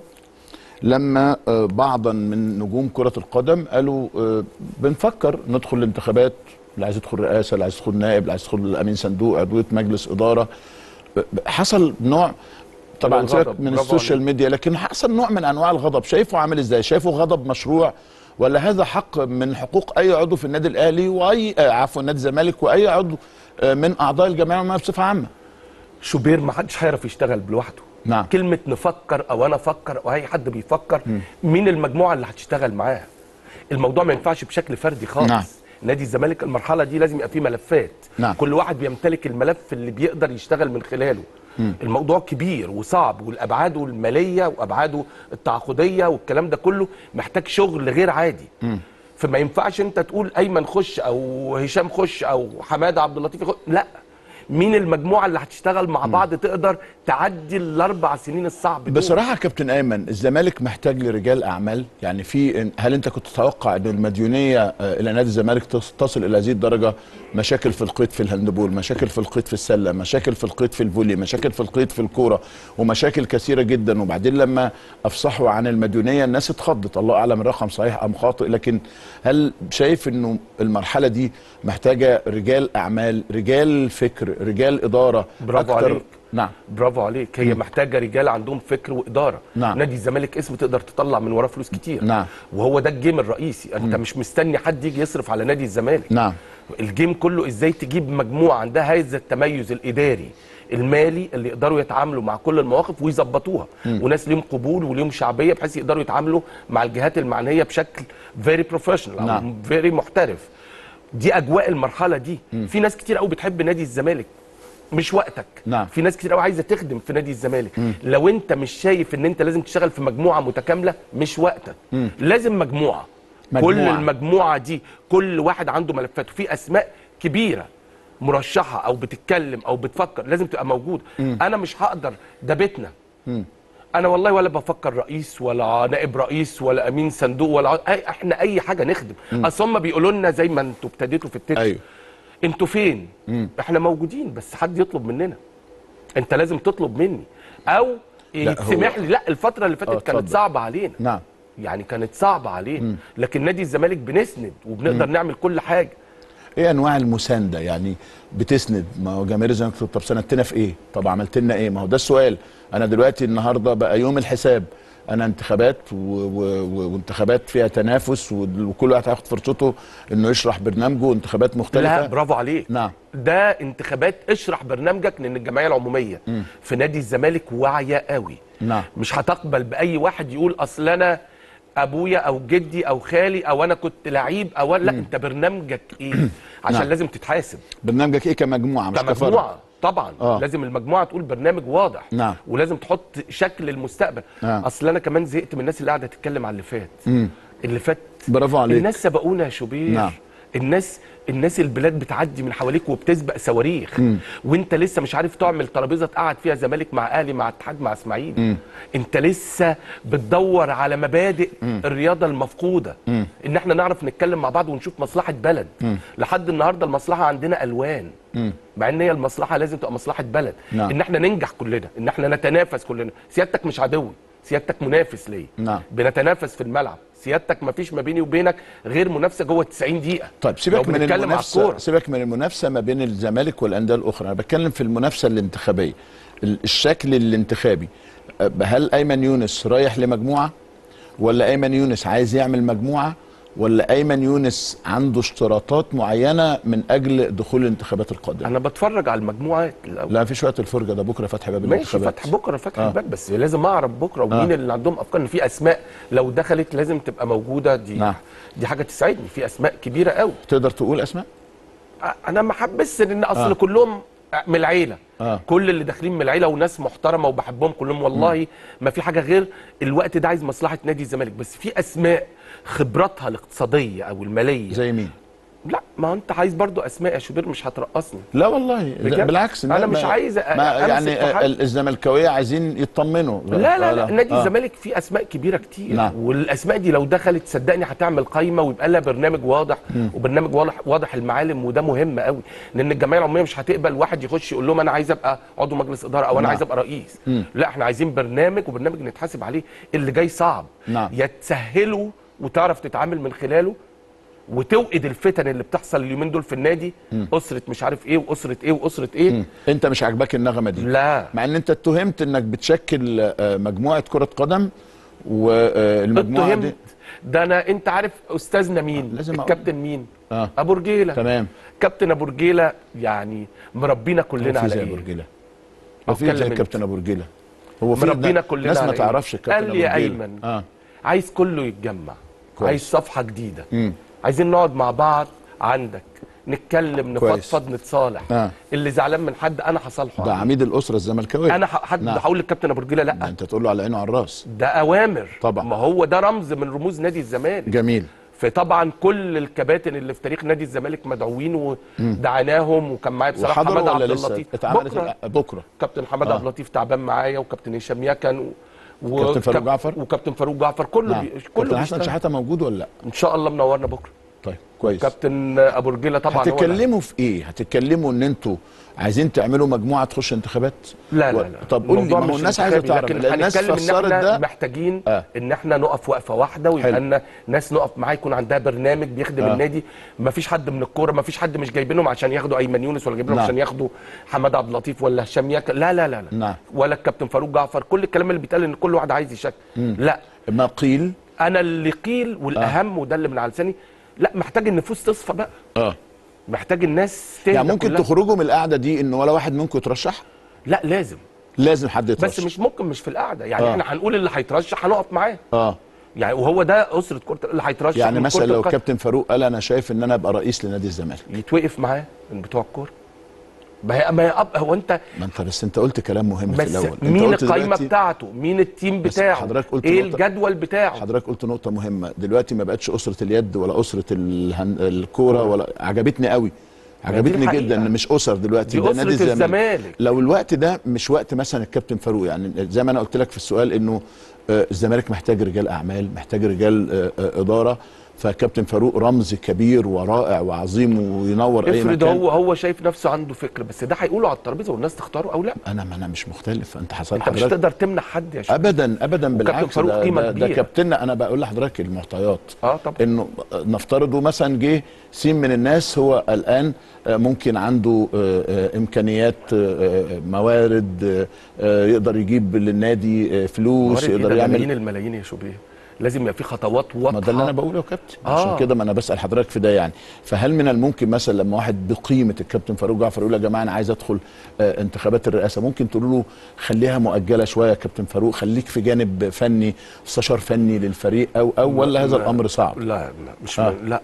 لما آه، بعضا من نجوم كرة القدم قالوا آه، بنفكر ندخل الانتخابات اللي عايز يدخل رئاسة اللي عايز يدخل نائب اللي عايز يدخل امين صندوق عضوية مجلس إدارة ب- ب- حصل نوع طبعا من سيبك الغضب، من برافو السوشيال عليك. ميديا لكن حصل نوع من انواع الغضب شايفه عامل ازاي شايفه غضب مشروع ولا هذا حق من حقوق اي عضو في النادي الاهلي واي آه، عفوا نادي الزمالك واي عضو آه، من اعضاء الجمعيه العموميه بصفه عامه شوبير ما حدش هيعرف يشتغل لوحده نعم. كلمه نفكر او انا افكر او اي حد بيفكر مين المجموعه اللي هتشتغل معاها الموضوع ما ينفعش بشكل فردي خالص نعم. نادي الزمالك المرحله دي لازم يبقى فيه ملفات نعم. كل واحد بيمتلك الملف اللي بيقدر يشتغل من خلاله الموضوع كبير وصعب والابعاده الماليه وابعاده التعاقديه والكلام ده كله محتاج شغل غير عادي فما ينفعش انت تقول ايمن خش او هشام خش او حماده عبد اللطيف يخش لا مين المجموعه اللي هتشتغل مع بعض تقدر تعدي الاربع سنين الصعب دول بصراحة يا كابتن أيمن الزمالك محتاج لرجال أعمال يعني في هل أنت كنت تتوقع أن المديونية آه، إلى نادي الزمالك تص- تصل إلى هذه الدرجة مشاكل في القيد في الهاندبول مشاكل في القيد في السلة مشاكل في القيد في الفولي مشاكل في القيد في الكورة ومشاكل كثيرة جدا وبعدين لما أفصحوا عن المديونية الناس اتخضت الله أعلم الرقم صحيح أم خاطئ لكن هل شايف أنه المرحلة دي محتاجة رجال أعمال رجال فكر رجال إدارة برافو أكتر عليك. نعم برافو عليك هي محتاجه رجال عندهم فكر واداره نعم. نادي الزمالك اسم تقدر تطلع من وراه فلوس كتير نعم. وهو ده الجيم الرئيسي انت مش مستني حد يجي يصرف على نادي الزمالك نعم الجيم كله ازاي تجيب مجموعه عندها هذا التميز الاداري المالي اللي يقدروا يتعاملوا مع كل المواقف ويظبطوها وناس ليهم قبول وليهم شعبيه بحيث يقدروا يتعاملوا مع الجهات المعنيه بشكل فيري بروفيشنال او نعم. فيري محترف دي اجواء المرحله دي في ناس كتير قوي بتحب نادي الزمالك مش وقتك نعم. في ناس كتير قوي عايزه تخدم في نادي الزمالك لو انت مش شايف ان انت لازم تشتغل في مجموعه متكامله مش وقتك لازم مجموعه مجموعة. كل المجموعه دي كل واحد عنده ملفات وفي اسماء كبيره مرشحه او بتتكلم او بتفكر لازم تبقى موجوده انا مش هقدر ده بيتنا انا والله ولا بفكر رئيس ولا نائب رئيس ولا امين صندوق ولا ع- أي احنا اي حاجه نخدم اصل هم بيقولوا لنا زي ما انتوا ابتديتوا في التتر أيوه. انتوا فين احنا موجودين بس حد يطلب مننا انت لازم تطلب مني او لا، يتسمح هو- لي لا الفتره اللي آه، فاتت كانت اتفضل. صعبه علينا نعم يعني كانت صعبه علينا لكن نادي الزمالك بنسند وبنقدر نعمل كل حاجه ايه انواع المسانده يعني بتسند ما هو جماهير الزمالك تقول طب سندتنا في ايه طب عملت لنا ايه ما هو ده السؤال انا دلوقتي النهارده بقى يوم الحساب انا انتخابات و... و... و... وانتخابات فيها تنافس و... وكل واحد هياخد فرصته انه يشرح برنامجه وانتخابات مختلفه لا برافو عليك نعم. ده انتخابات اشرح برنامجك لان الجمعيه العموميه في نادي الزمالك واعيه قوي نعم. مش هتقبل باي واحد يقول اصل انا ابويا او جدي او خالي او انا كنت لعيب او لا انت برنامجك ايه عشان نعم. لازم تتحاسب برنامجك ايه كمجموعه مش كفرد كمجموعه طبعا آه. آه. لازم المجموعه تقول برنامج واضح نعم. ولازم تحط شكل المستقبل نعم. اصل انا كمان زهقت من الناس اللي قاعده تتكلم على اللي فات اللي فات برافو عليك الناس سبقونا يا شوبير نعم. الناس الناس البلاد بتعدي من حواليك وبتسبق صواريخ وانت لسه مش عارف تعمل ترابيزه تقعد فيها زمالك مع اهلي مع اتحاد مع اسماعيل انت لسه بتدور على مبادئ الرياضه المفقوده ان احنا نعرف نتكلم مع بعض ونشوف مصلحه بلد لحد النهارده المصلحه عندنا الوان مع ان هي المصلحه لازم تبقى مصلحه بلد نعم. ان احنا ننجح كلنا ان احنا نتنافس كلنا سيادتك مش عدوي سيادتك منافس ليا نعم. بنتنافس في الملعب سيادتك ما فيش ما بيني وبينك غير منافسه جوه 90 دقيقه طيب لو سيبك من بنتكلم على المنافسه الكورة. سيبك من المنافسه ما بين الزمالك والانديه الاخرى انا بتكلم في المنافسه الانتخابيه ال- الشكل الانتخابي أه، هل ايمن يونس رايح لمجموعه ولا ايمن يونس عايز يعمل مجموعه ولا ايمن يونس عنده اشتراطات معينه من اجل دخول الانتخابات القادمه انا بتفرج على المجموعات الاول لا مفيش وقت الفرجه ده بكره فتح باب ماشي الانتخابات فتح بكره فتح آه. الباب بس لازم اعرف بكره ومين آه. اللي عندهم افكار ان في اسماء لو دخلت لازم تبقى موجوده دي نعم. دي حاجه تساعدني في اسماء كبيره قوي تقدر تقول اسماء انا ما حبس ان اصل آه. كلهم من العيله آه. كل اللي داخلين من العيله وناس محترمه وبحبهم كلهم والله ما في حاجه غير الوقت ده عايز مصلحه نادي الزمالك بس في اسماء خبراتها الاقتصاديه او الماليه زي مين لا ما انت عايز برضو اسماء يا شوبير مش هترقصني لا والله ده بجد؟ بالعكس أنا ما- مش عايز أ- ما أمسك يعني في حد. ال- الزملكاويه عايزين يطمنوا لا لا لا نادي آه. الزمالك فيه اسماء كبيره كتير نعم. والاسماء دي لو دخلت صدقني هتعمل قايمه ويبقى لها برنامج واضح وبرنامج واضح واضح المعالم وده مهم قوي لان الجمعيه العموميه مش هتقبل واحد يخش يقول لهم انا عايز ابقى عضو مجلس اداره او انا نعم. عايز ابقى رئيس لا احنا عايزين برنامج وبرنامج نتحاسب عليه اللي جاي صعب نعم. يا تسهله وتعرف تتعامل من خلاله وتوقد الفتن اللي بتحصل اليومين دول في النادي اسره مش عارف ايه واسره ايه واسره ايه انت مش عاجباك النغمه دي لا مع ان انت اتهمت انك بتشكل آه، مجموعه كره قدم والمجموعه دي اتهمت ده انا انت عارف استاذنا مين لازم أقول. الكابتن مين آه. ابو رجيله تمام كابتن ابو رجيله يعني مربينا كلنا في على زي ابو ايه رجيله أو وفي اتكلم زي أنت. الكابتن ابو رجيله هو في مربينا ناس- كلنا ناس ما على إيه؟ تعرفش الكابتن قال لي ابو يا رجيله ايمن اه عايز كله يتجمع كويس. عايز صفحه جديده مم. عايزين نقعد مع بعض عندك نتكلم كويس. نفضفض نتصالح آه. اللي زعلان من حد انا هصالحه ده عليه. عميد الاسره الزملكاويه انا ح- حد نعم. هقول للكابتن ابو رجيله ده لا انت تقول له على عينه وعلى الراس ده اوامر طبعا. ما هو ده رمز من رموز نادي الزمالك جميل فطبعا كل الكباتن اللي في تاريخ نادي الزمالك مدعوين ودعيناهم وكان معايا بصراحه وحضروا حماده عبد ولا لسه اللطيف اتعملت بكره بكره, بكرة. كابتن حماده آه. عبد اللطيف تعبان معايا وكابتن هشام يكن و... كابتن فاروق وكاب- جعفر؟ وكابتن فاروق جعفر كله نعم بي... كله كابتن حسن بيشتغل. شحاته موجود ولا لا ان شاء الله منورنا بكره طيب كويس كابتن ابو رجيله طبعا هو اللي- هتتكلموا في ايه هتتكلموا ان انتوا عايزين تعملوا مجموعه تخش انتخابات لا و- لا لا طب قول لي الموضوع ما هو مش الناس عايزه انتخابي، تعرف لكن لان الناس هنتكلم ان فسرت احنا ده محتاجين آه. ان احنا نقف وقفه واحده ويبقى حلو. لنا ناس نقف معاه يكون عندها برنامج بيخدم آه. النادي ما فيش حد من الكوره ما فيش حد مش جايبينهم عشان ياخدوا ايمن يونس ولا جايبينهم نعم. عشان ياخدوا حماد عبد اللطيف ولا هشام ياك لا لا لا لا نعم. ولا الكابتن فاروق جعفر كل الكلام اللي بيتقال ان كل واحد عايز يشكل لا ما قيل انا اللي قيل والاهم وده اللي من على لساني لا محتاج النفوس تصفى بقى اه محتاج الناس تهدى يعني ممكن كلها. تخرجوا من القعده دي ان ولا واحد منكم يترشح لا لازم لازم حد يترشح بس مش ممكن مش في القعده يعني آه. احنا هنقول اللي هيترشح هنقف معاه اه يعني وهو ده اسره كره اللي هيترشح يعني من مثلا كرة لو القدم كابتن فاروق قال انا شايف ان انا ابقى رئيس لنادي الزمالك يتوقف معاه من بتوع الكوره ما هي ما هي أب هو انت ما انت بس انت قلت كلام مهم في بس الاول انت مين قلت القايمه دلوقتي- بتاعته مين التيم بس بتاعه حضرتك قلت ايه نقطة- الجدول بتاعه حضرتك قلت نقطة مهمة دلوقتي ما بقتش أسرة اليد ولا أسرة الهن... الكورة ولا عجبتني قوي عجبتني الحقيقة. جدا ان مش اسر دلوقتي دي ده أسرة نادي الزمالك الزمالك. لو الوقت ده مش وقت مثلا الكابتن فاروق يعني زي ما انا قلت لك في السؤال انه آه، الزمالك محتاج رجال اعمال محتاج رجال آه، آه، اداره فكابتن فاروق رمز كبير ورائع وعظيم وينور اي افرض مكان هو هو شايف نفسه عنده فكر بس ده هيقوله على الترابيزه والناس تختاره او لا انا ما انا مش مختلف انت حصل انت مش حضرتك تقدر تمنع حد يا شباب ابدا ابدا بالعكس فاروق ده, قيمة ده, ده كبيرة. كابتننا انا بقول لحضرتك المعطيات اه طبعا انه نفترضه مثلا جه سين من الناس هو الان آه، ممكن عنده آه، آه، امكانيات آه، آه، موارد آه، آه، يقدر يجيب للنادي آه، فلوس موارد إيه يقدر ده ملايين يعمل الملايين يا شوبيه لازم يبقى في خطوات واضحه ما ده اللي انا بقوله يا كابتن آه. عشان كده ما انا بسال حضرتك في ده يعني فهل من الممكن مثلا لما واحد بقيمه الكابتن فاروق جعفر يقول يا جماعه انا عايز ادخل آه، انتخابات الرئاسه ممكن تقولوا له خليها مؤجله شويه يا كابتن فاروق خليك في جانب فني استشار فني للفريق او او ولا هذا لا، الامر صعب لا لا مش آه. آه. لا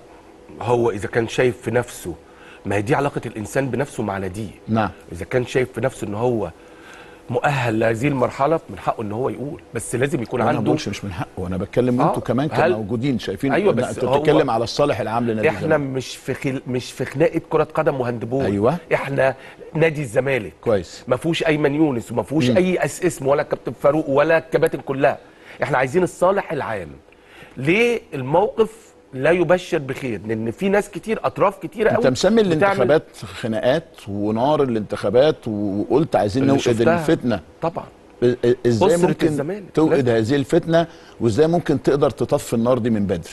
هو اذا كان شايف في نفسه ما هي دي علاقه الانسان بنفسه مع ناديه نعم اذا كان شايف في نفسه ان هو مؤهل لهذه المرحله من حقه ان هو يقول بس لازم يكون انا ما عنده بقولش مش من حقه وانا بتكلم آه، انتوا كمان هل- كموجودين شايفين أيوة، إن بس انت هو- بتتكلم على الصالح العام لنادي احنا الزمالك مش في خل... مش في خناقه كره قدم وهاندبول أيوة. احنا نادي الزمالك كويس ما فيهوش ايمن يونس وما فيهوش اي اس اسم ولا كابتن فاروق ولا الكباتن كلها احنا عايزين الصالح العام ليه الموقف لا يبشر بخير لان في ناس كتير اطراف كتيره انت قوي مسمي بتعمل- الانتخابات خناقات ونار الانتخابات وقلت عايزين اللي نوقد شفتها. الفتنه طبعا ازاي أسرة ممكن الزمالك. توقد هذه الفتنه وازاي ممكن تقدر تطفي النار دي من بدري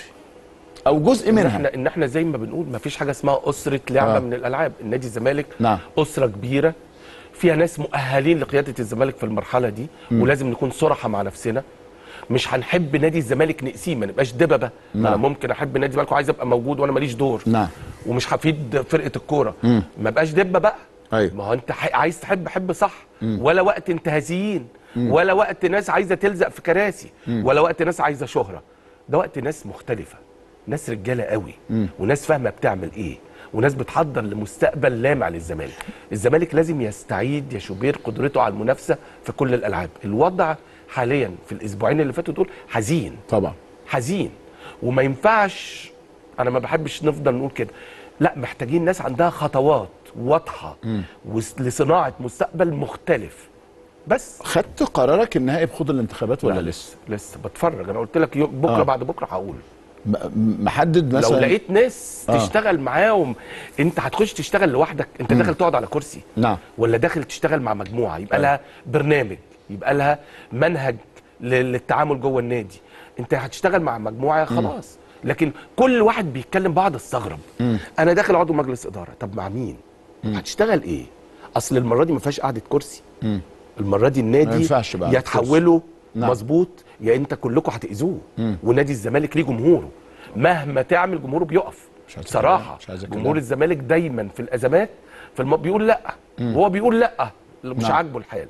او جزء ان منها احنا ان احنا زي ما بنقول ما فيش حاجه اسمها اسره لعبه آه. آه. من الالعاب النادي الزمالك نعم. اسره كبيره فيها ناس مؤهلين لقياده الزمالك في المرحله دي م. ولازم نكون صراحه مع نفسنا مش هنحب نادي الزمالك نقسيه ما نبقاش دببه ما انا ممكن احب نادي الزمالك وعايز ابقى موجود وانا ماليش دور نعم. ومش هفيد فرقه الكوره ما بقاش دبه بقى أيوة. ما هو انت ح- عايز تحب حب صح ولا وقت انتهازيين ولا وقت ناس عايزه تلزق في كراسي ولا وقت ناس عايزه شهره ده وقت ناس مختلفه ناس رجاله قوي وناس فاهمه بتعمل ايه وناس بتحضر لمستقبل لامع للزمالك الزمالك لازم يستعيد يا شوبير قدرته على المنافسه في كل الالعاب الوضع حاليا في الاسبوعين اللي فاتوا دول حزين طبعا حزين وما ينفعش انا ما بحبش نفضل نقول كده لا محتاجين ناس عندها خطوات واضحه وس- لصناعه مستقبل مختلف بس خدت قرارك النهائي بخوض الانتخابات ولا لا، لسه لسه بتفرج انا قلت لك يوم- بكره آه. بعد بكره هقول م- م- محدد مثلا لو لقيت ناس آه. تشتغل معاهم انت هتخش تشتغل لوحدك انت داخل تقعد على كرسي نعم. ولا داخل تشتغل مع مجموعه يبقى آه. لها برنامج يبقى لها منهج لل- للتعامل جوه النادي انت هتشتغل مع مجموعه خلاص لكن كل واحد بيتكلم بعض استغرب انا داخل عضو مجلس اداره طب مع مين هتشتغل ايه اصل المره دي ما فيهاش قعده كرسي المره دي النادي ما ينفعش بقى يا قعدة كرسي. تحوله نعم. مظبوط يا انت كلكم هتاذوه ونادي الزمالك ليه جمهوره مهما تعمل جمهوره بيقف مش عايز بصراحه كلام، مش عايز جمهور كلام. الزمالك دايما في الازمات في الم... بيقول لا هو بيقول لا مش نعم. عاجبه الحال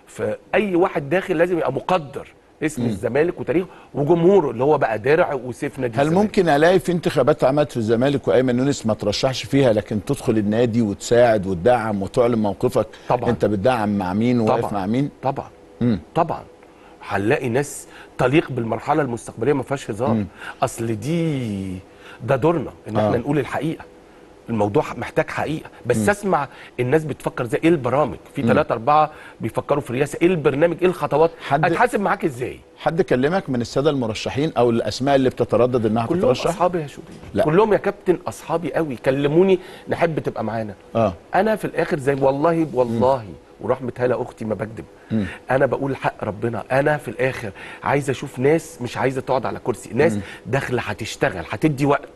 فاي واحد داخل لازم يبقى مقدر اسم الزمالك وتاريخه وجمهوره اللي هو بقى درع وسيف نادي هل الزمالك. ممكن الاقي في انتخابات عملت في الزمالك وايمن يونس ما ترشحش فيها لكن تدخل النادي وتساعد وتدعم وتعلن موقفك طبعاً. انت بتدعم مع مين وواقف طبعا مع مين طبعا طبعا هنلاقي ناس تليق بالمرحله المستقبليه ما فيهاش هزار اصل دي ده دورنا ان احنا آه. نقول الحقيقه الموضوع محتاج حقيقه بس اسمع الناس بتفكر زي ايه البرامج في ثلاثة أربعة بيفكروا في الرئاسه ايه البرنامج ايه الخطوات حد- اتحاسب معاك ازاي حد كلمك من الساده المرشحين او الاسماء اللي بتتردد انها كلهم تترشح اصحابي يا شوبير لا. كلهم يا كابتن اصحابي قوي كلموني نحب تبقى معانا اه انا في الاخر زي والله والله ورحمه هلا اختي ما بكذب انا بقول حق ربنا انا في الاخر عايز اشوف ناس مش عايزه تقعد على كرسي ناس داخله هتشتغل هتدي وقت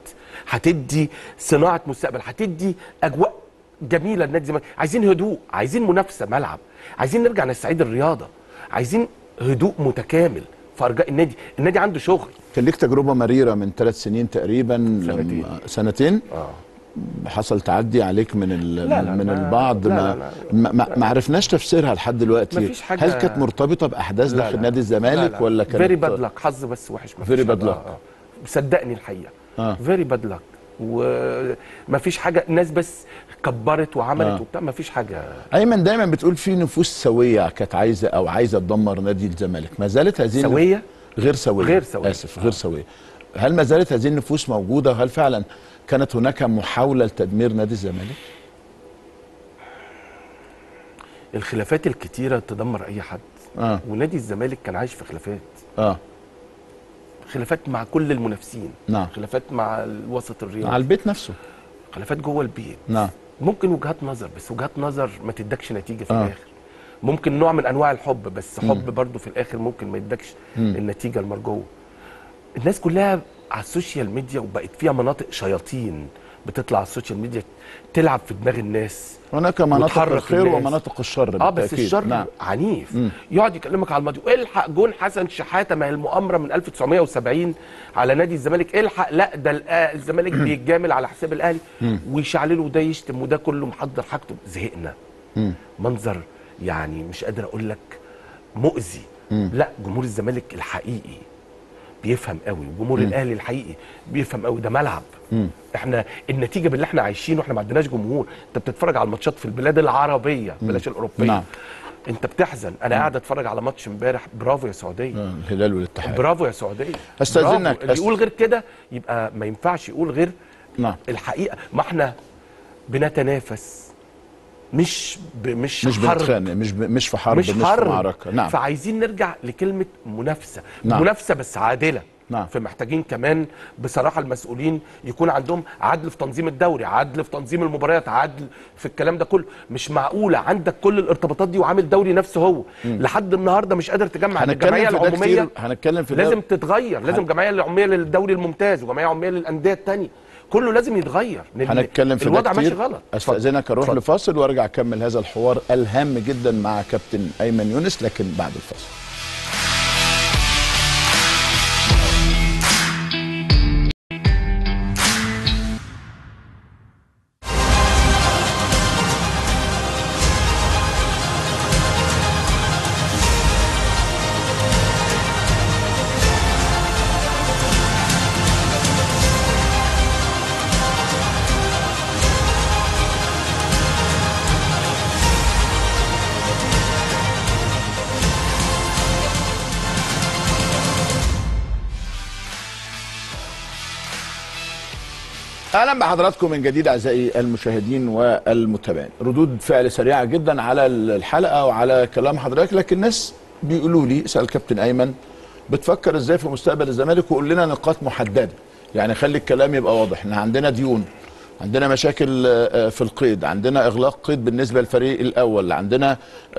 هتدي صناعه مستقبل هتدي اجواء جميله لنادي الزمالك عايزين هدوء عايزين منافسه ملعب عايزين نرجع نستعيد الرياضه عايزين هدوء متكامل في ارجاء النادي النادي عنده شغل كان ليك تجربه مريره من ثلاث سنين تقريبا سنتين. لما سنتين اه حصل تعدي عليك من ال... لا، لا، من لا، البعض لا، ما لا، لا. ما, ما, ما عرفناش تفسيرها لحد دلوقتي مفيش حاجة- هل كانت مرتبطه باحداث داخل نادي الزمالك ولا كانت فيري باد لك حظ بس وحش مفيش Very bad حاجة. luck. آه، آه. صدقني الحقيقه آه. فيري باد لك ومفيش حاجه الناس بس كبرت وعملت آه. وبتاع مفيش حاجه ايمن دايما بتقول في نفوس سويه كانت عايزه او عايزه تدمر نادي الزمالك ما زالت هذه النف- سويه غير سويه غير سوية. اسف غير سويه هل ما زالت هذه النفوس موجوده وهل فعلا كانت هناك محاوله لتدمير نادي الزمالك الخلافات الكتيره تدمر اي حد اه ونادي الزمالك كان عايش في خلافات اه خلافات مع كل المنافسين نعم. خلافات مع الوسط على الرياضي البيت نفسه خلافات جوه البيت نعم ممكن وجهات نظر بس وجهات نظر ما تدكش نتيجه في آه. الاخر ممكن نوع من انواع الحب بس حب برضه في الاخر ممكن ما يدكش النتيجه المرجوه الناس كلها على السوشيال ميديا وبقت فيها مناطق شياطين بتطلع على السوشيال ميديا تلعب في دماغ الناس هناك مناطق وتحرك الخير الناس. ومناطق الشر اه بس بالتأكيد. الشر نعم. عنيف يقعد يكلمك على الماضي الحق جون حسن شحاته ما هي المؤامره من 1970 على نادي الزمالك الحق لا ده الآ- الزمالك بيتجامل على حساب الاهلي ويشعلله وده يشتم وده كله محضر حاجته زهقنا منظر يعني مش قادر اقول لك مؤذي لا جمهور الزمالك الحقيقي بيفهم قوي وجمهور الاهلي الحقيقي بيفهم قوي ده ملعب احنا النتيجه باللي احنا عايشينه احنا ما عندناش جمهور انت بتتفرج على الماتشات في البلاد العربيه بلاش الاوروبيه نعم. انت بتحزن انا قاعد اتفرج على ماتش امبارح برافو يا سعوديه آه، الهلال والاتحاد برافو يا سعوديه أستأذنك. برافو. اللي أست- يقول غير كده يبقى ما ينفعش يقول غير نعم الحقيقه ما احنا بنتنافس مش ب... مش, مش حرب بنتخانق مش ب... مش في حرب مش مش, حرب في معركه نعم فعايزين نرجع لكلمه منافسه نعم. منافسه بس عادله نعم. فمحتاجين كمان بصراحه المسؤولين يكون عندهم عدل في تنظيم الدوري عدل في تنظيم المباريات عدل في الكلام ده كله مش معقوله عندك كل الارتباطات دي وعامل دوري نفسه هو لحد النهارده مش قادر تجمع إن هنتكلم الجمعيه في ده العموميه كتير هنتكلم في ده لازم تتغير لازم جمعيه العموميه للدوري الممتاز وجمعيه عموميه للانديه الثانيه كله لازم يتغير لأن هنتكلم في ده الوضع ماشي كتير غلط استاذنك اروح اتفضل. لفاصل وارجع اكمل هذا الحوار الهام جدا مع كابتن ايمن يونس لكن بعد الفاصل اهلا بحضراتكم من جديد اعزائي المشاهدين والمتابعين ردود فعل سريعه جدا على الحلقه وعلى كلام حضرتك لكن الناس بيقولوا لي اسال كابتن ايمن بتفكر ازاي في مستقبل الزمالك وقول لنا نقاط محدده يعني خلي الكلام يبقى واضح احنا عندنا ديون عندنا مشاكل آه، في القيد عندنا اغلاق قيد بالنسبه للفريق الاول عندنا آه،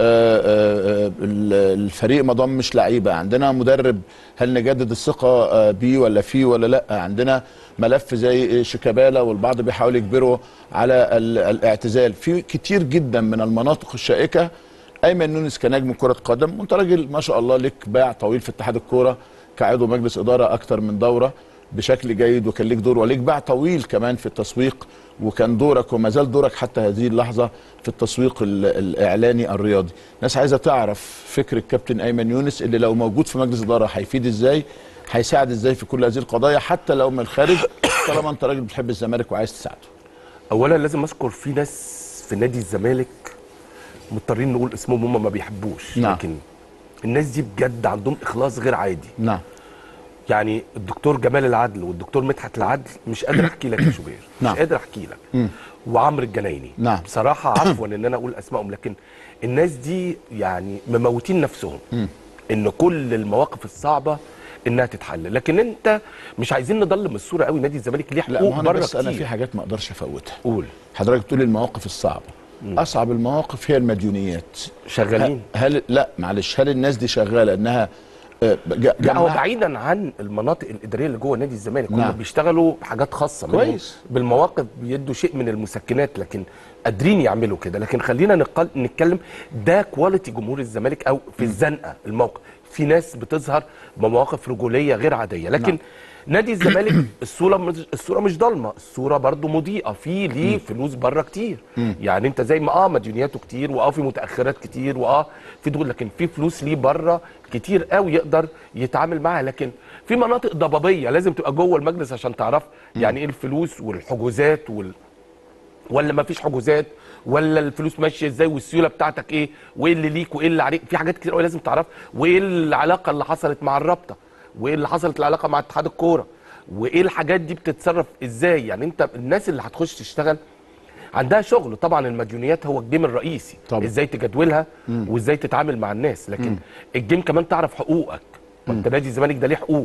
آه، آه، الفريق ما ضمش لعيبه عندنا مدرب هل نجدد الثقه آه، بيه ولا فيه ولا لا عندنا ملف زي شيكابالا والبعض بيحاول يجبره على ال- الاعتزال في كتير جدا من المناطق الشائكه ايمن نونس كنجم كره قدم وانت راجل ما شاء الله لك باع طويل في اتحاد الكوره كعضو مجلس اداره اكتر من دوره بشكل جيد وكان ليك دور وليك باع طويل كمان في التسويق وكان دورك وما زال دورك حتى هذه اللحظه في التسويق ال- الاعلاني الرياضي الناس عايزه تعرف فكر الكابتن ايمن يونس اللي لو موجود في مجلس اداره هيفيد ازاي هيساعد ازاي في كل هذه القضايا حتى لو من الخارج طالما انت راجل بتحب الزمالك وعايز تساعده اولا لازم اذكر في ناس في نادي الزمالك مضطرين نقول اسمهم هم ما بيحبوش نعم. لكن الناس دي بجد عندهم اخلاص غير عادي نعم يعني الدكتور جمال العدل والدكتور مدحت العدل مش قادر احكي لك يا شوبير نعم. مش قادر احكي لك وعمرو الجنايني نعم. بصراحه عفوا ان انا اقول اسمائهم لكن الناس دي يعني مموتين نفسهم ان كل المواقف الصعبه انها تتحل لكن انت مش عايزين نضلم الصوره قوي نادي الزمالك ليه لا حقوق ما هو انا بره بس انا في كتير حاجات ما اقدرش افوتها قول حضرتك بتقول المواقف الصعبه اصعب المواقف هي المديونيات شغالين هل لا معلش هل الناس دي شغاله انها آه، ج- لا هو جمع- بعيدا عن المناطق الاداريه اللي جوه نادي الزمالك هم نعم. بيشتغلوا بحاجات خاصه منهم. كويس. بالمواقف بيدوا شيء من المسكنات لكن قادرين يعملوا كده لكن خلينا نقل... نتكلم ده كواليتي جمهور الزمالك او في الزنقه الموقف في ناس بتظهر بمواقف رجوليه غير عاديه لكن نعم. نادي الزمالك الصوره مش الصوره مش ضلمه الصوره برضو مضيئه في ليه فلوس بره كتير يعني انت زي ما اه مديونياته كتير واه في متاخرات كتير واه في دول لكن في فلوس ليه بره كتير قوي يقدر يتعامل معاها لكن في مناطق ضبابيه لازم تبقى جوه المجلس عشان تعرف يعني ايه الفلوس والحجوزات وال ولا ما فيش حجوزات ولا الفلوس ماشيه ازاي والسيوله بتاعتك ايه وايه اللي ليك وايه اللي عليك في حاجات كتير قوي لازم تعرف وايه العلاقه اللي حصلت مع الرابطه وايه اللي حصلت العلاقه مع اتحاد الكوره وايه الحاجات دي بتتصرف ازاي يعني انت الناس اللي هتخش تشتغل عندها شغل طبعا المديونيات هو الجيم الرئيسي طبعا. ازاي تجدولها وازاي تتعامل مع الناس لكن الجيم كمان تعرف حقوقك ما انت نادي الزمالك ده ليه حقوق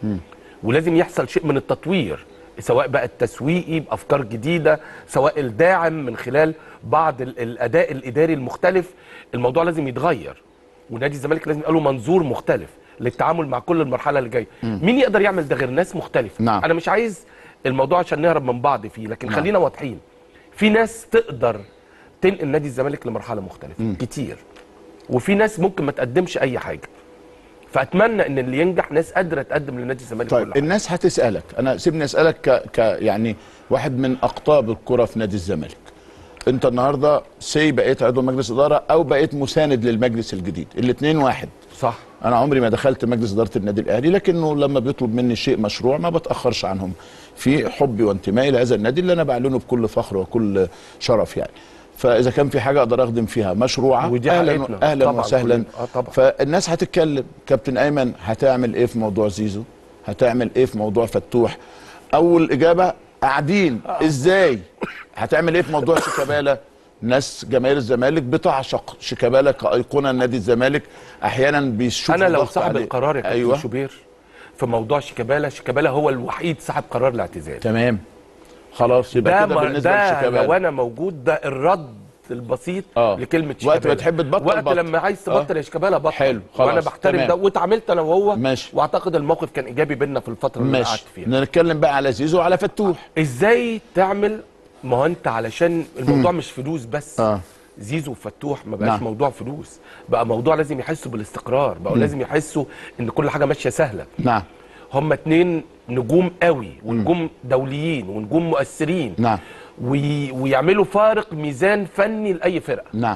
ولازم يحصل شيء من التطوير سواء بقى التسويقي بافكار جديده سواء الداعم من خلال بعض ال- الاداء الاداري المختلف الموضوع لازم يتغير ونادي الزمالك لازم يبقى له منظور مختلف للتعامل مع كل المرحله اللي جايه مين يقدر يعمل ده غير ناس مختلفه نعم. انا مش عايز الموضوع عشان نهرب من بعض فيه لكن خلينا واضحين في ناس تقدر تنقل نادي الزمالك لمرحله مختلفه كتير وفي ناس ممكن ما تقدمش اي حاجه فاتمنى ان اللي ينجح ناس قادره تقدم لنادي الزمالك كل طيب حاجه الناس هتسالك انا سيبني اسالك ك... ك يعني واحد من اقطاب الكره في نادي الزمالك انت النهارده سي بقيت عضو مجلس اداره او بقيت مساند للمجلس الجديد الاثنين واحد صح انا عمري ما دخلت مجلس اداره النادي الاهلي لكنه لما بيطلب مني شيء مشروع ما بتاخرش عنهم في حبي وانتمائي لهذا النادي اللي انا بعلنه بكل فخر وكل شرف يعني فاذا كان في حاجه اقدر اخدم فيها مشروعه ودي اهلا حقيقتنا. اهلا طبعاً وسهلا كلنا. آه طبعاً. فالناس هتتكلم كابتن ايمن هتعمل ايه في موضوع زيزو هتعمل ايه في موضوع فتوح اول اجابه قاعدين ازاي هتعمل ايه في موضوع شيكابالا ناس جماهير الزمالك بتعشق شيكابالا كايقونه نادي الزمالك احيانا بيشوفوا انا لو ضغط صاحب عليه. القرار يا كابتن ايوه شوبير في موضوع شيكابالا شيكابالا هو الوحيد صاحب قرار الاعتزال تمام خلاص يبقى ده كده ما بالنسبه ده لو لشيكابالا انا موجود ده الرد البسيط آه. لكلمه وقت شيكابالا ما تحب تبطل وقت بطل. لما عايز تبطل آه. يا شيكابالا بطل حلو، وانا خلاص، بحترم تمام. ده واتعاملت انا وهو ماشي. واعتقد الموقف كان ايجابي بينا في الفتره اللي أنا ماشي قعدت فيها نتكلم بقى على زيزو وعلى فتوح ازاي تعمل ما هو انت علشان الموضوع مش فلوس بس آه. زيزو وفتوح ما بقاش نعم. موضوع فلوس بقى موضوع لازم يحسوا بالاستقرار بقى لازم يحسوا ان كل حاجه ماشيه سهله نعم هم اتنين نجوم قوي ونجوم دوليين ونجوم مؤثرين نعم وي... ويعملوا فارق ميزان فني لاي فرقه نعم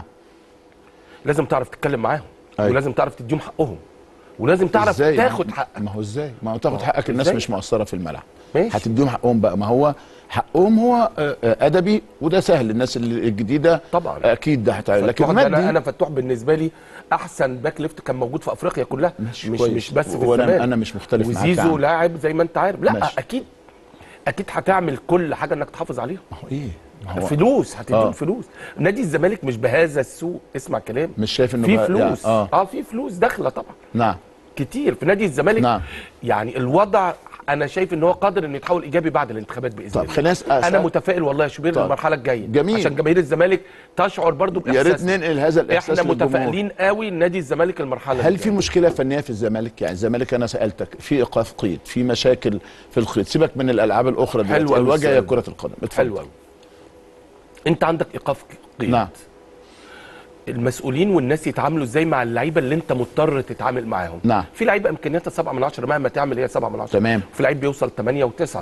لازم تعرف تتكلم معاهم أيوة. ولازم تعرف تديهم حقهم ولازم تعرف ازاي تاخد ما- حقك ما هو ازاي ما هو تاخد ما هو حقك الناس إزاي؟ مش مقصره في الملعب ماشي. هتديهم حقهم بقى ما هو حقهم هو آه، آه، ادبي وده سهل الناس اللي- الجديده طبعا. اكيد ده هتعمل لكن فتوح ده انا مادي انا فتوح بالنسبه لي احسن باك ليفت كان موجود في افريقيا كلها مش مش, كويس. مش بس في وأنا- الزمالك أنا مش مختلف معاك وزيزو عنه. لاعب زي ما انت عارف لا ماشي. اكيد اكيد هتعمل كل حاجه انك تحافظ عليهم ما هو ايه ما هو فلوس هتديهم آه. فلوس نادي الزمالك مش بهذا السوء اسمع كلام مش شايف انه في بقى- فلوس يعني- اه اه في فلوس داخله طبعا نعم كتير في نادي الزمالك نعم. يعني الوضع انا شايف ان هو قادر انه يتحول ايجابي بعد الانتخابات باذن طب الله خلينا أسأل- انا متفائل والله يا شوبير طب. للمرحله الجايه جميل. عشان جماهير الزمالك تشعر برضو يا ريت باحساسنا ننقل هذا الاحساس احنا للجمهور. متفائلين قوي نادي الزمالك المرحله هل الجاية. في مشكله فنيه في الزمالك يعني الزمالك انا سالتك في ايقاف قيد في مشاكل في القيد سيبك من الالعاب الاخرى حلو دلوقتي أوي الوجه هي السؤال. كره القدم اتفضل. حلو قوي انت عندك ايقاف قيد نعم. المسؤولين والناس يتعاملوا ازاي مع اللعيبه اللي انت مضطر تتعامل معاهم نعم. في لعيبه امكانياتها 7 من 10 مهما تعمل هي 7 من 10 تمام. وفي لعيب بيوصل 8 و9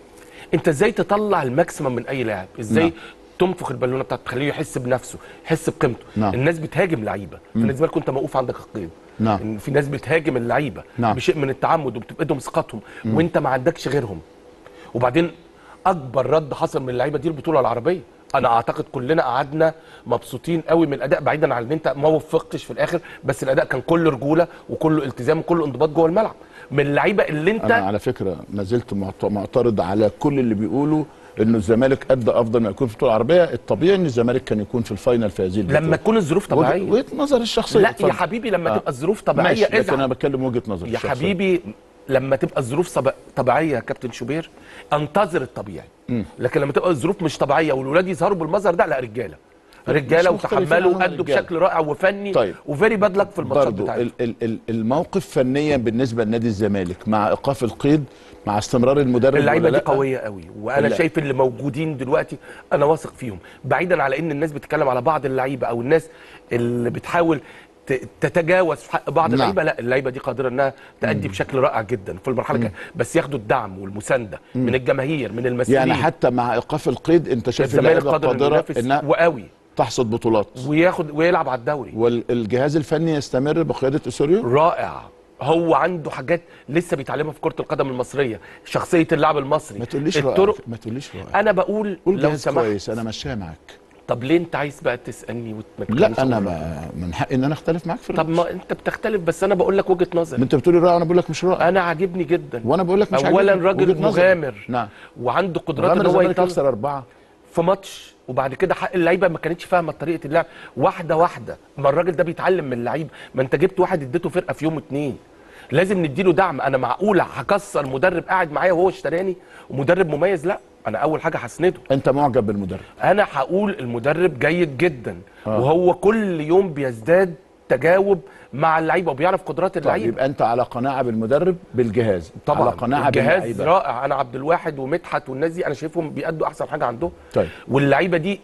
انت ازاي تطلع الماكسيمم من اي لاعب ازاي نعم. تنفخ البالونه بتاعته تخليه يحس بنفسه يحس بقيمته نعم. الناس بتهاجم لعيبه بالنسبه لك انت موقوف عندك القيد نعم. إن في ناس بتهاجم اللعيبه نعم. بشيء من التعمد وبتفقدهم ثقتهم وانت ما عندكش غيرهم وبعدين اكبر رد حصل من اللعيبه دي البطوله العربيه انا اعتقد كلنا قعدنا مبسوطين قوي من الاداء بعيدا عن ان انت ما وفقتش في الاخر بس الاداء كان كله رجوله وكله التزام وكله انضباط جوه الملعب من اللعيبه اللي انت انا على فكره ما زلت معت- معترض على كل اللي بيقولوا انه الزمالك ادى افضل ما يكون في البطوله العربيه الطبيعي ان الزمالك كان يكون في الفاينل في هذه البطوله لما تكون الظروف طبيعيه وجهه وجهة نظر الشخصيه لا اتفضل. يا حبيبي لما آه. تبقى الظروف طبيعيه ماشي لكن ازعل انا بتكلم وجهه نظر يا الشخصية. حبيبي لما تبقى الظروف صب- طبيعيه يا كابتن شوبير انتظر الطبيعي لكن لما تبقى الظروف مش طبيعيه والولاد يظهروا بالمظهر ده لا رجاله رجاله مش مختلفين وتحملوا عنهم وادوا رجالة. بشكل رائع وفني طيب. وفيري باد لك في الماتشات برضو بتاعتهم ال- ال- ال- الموقف فنيا بالنسبه لنادي الزمالك مع ايقاف القيد مع استمرار المدرب اللعيبه ولا دي لأ؟ قويه قوي وانا لا. شايف اللي موجودين دلوقتي انا واثق فيهم بعيدا على ان الناس بتتكلم على بعض اللعيبه او الناس اللي بتحاول ت- تتجاوز في حق بعض نعم. اللعيبه لا اللعيبه دي قادره انها تأدي بشكل رائع جدا في المرحله الجايه بس ياخدوا الدعم والمسانده من الجماهير من المسؤولين يعني حتى مع ايقاف القيد انت شايف الزمالك اللعيبه قادر انه قادره ينافس انها وقوي تحصد بطولات وياخد ويلعب على الدوري والجهاز الفني يستمر بقياده اسوريو رائع هو عنده حاجات لسه بيتعلمها في كرة القدم المصرية شخصية اللاعب المصري ما تقوليش الطرق رأيك ما تقوليش رأيك انا بقول قول لو جهاز سمحت كويس انا ماشيها معاك طب ليه انت عايز بقى تسالني وما لا تتكلمش انا عن ما من حقي ان انا اختلف معاك في طب الرأي ما انت بتختلف بس انا بقول لك وجهه ما نظري انت بتقولي راي وانا بقول لك مش راي انا عاجبني جدا وانا بقول لك مش اولا عاجبني. راجل وجهة نظري. مغامر نعم وعنده قدرات غامر ان هو الزمالك يطلع يخسر اربعه في ماتش وبعد كده حق اللعيبه ما كانتش فاهمه طريقه اللعب واحده واحده ما الراجل ده بيتعلم من اللعيبه ما انت جبت واحد اديته فرقه في يوم اتنين لازم نديله دعم انا معقوله هكسر مدرب قاعد معايا وهو اشتراني ومدرب مميز لا انا اول حاجه هسنده انت معجب بالمدرب انا هقول المدرب جيد جدا آه. وهو كل يوم بيزداد تجاوب مع اللعيبه وبيعرف قدرات طيب اللعيبه يبقى انت على قناعه بالمدرب بالجهاز طبعا على قناعه الجهاز باللعيبه رائع انا عبد الواحد ومدحت والناس دي انا شايفهم بيأدوا احسن حاجه عندهم طيب. واللعيبه دي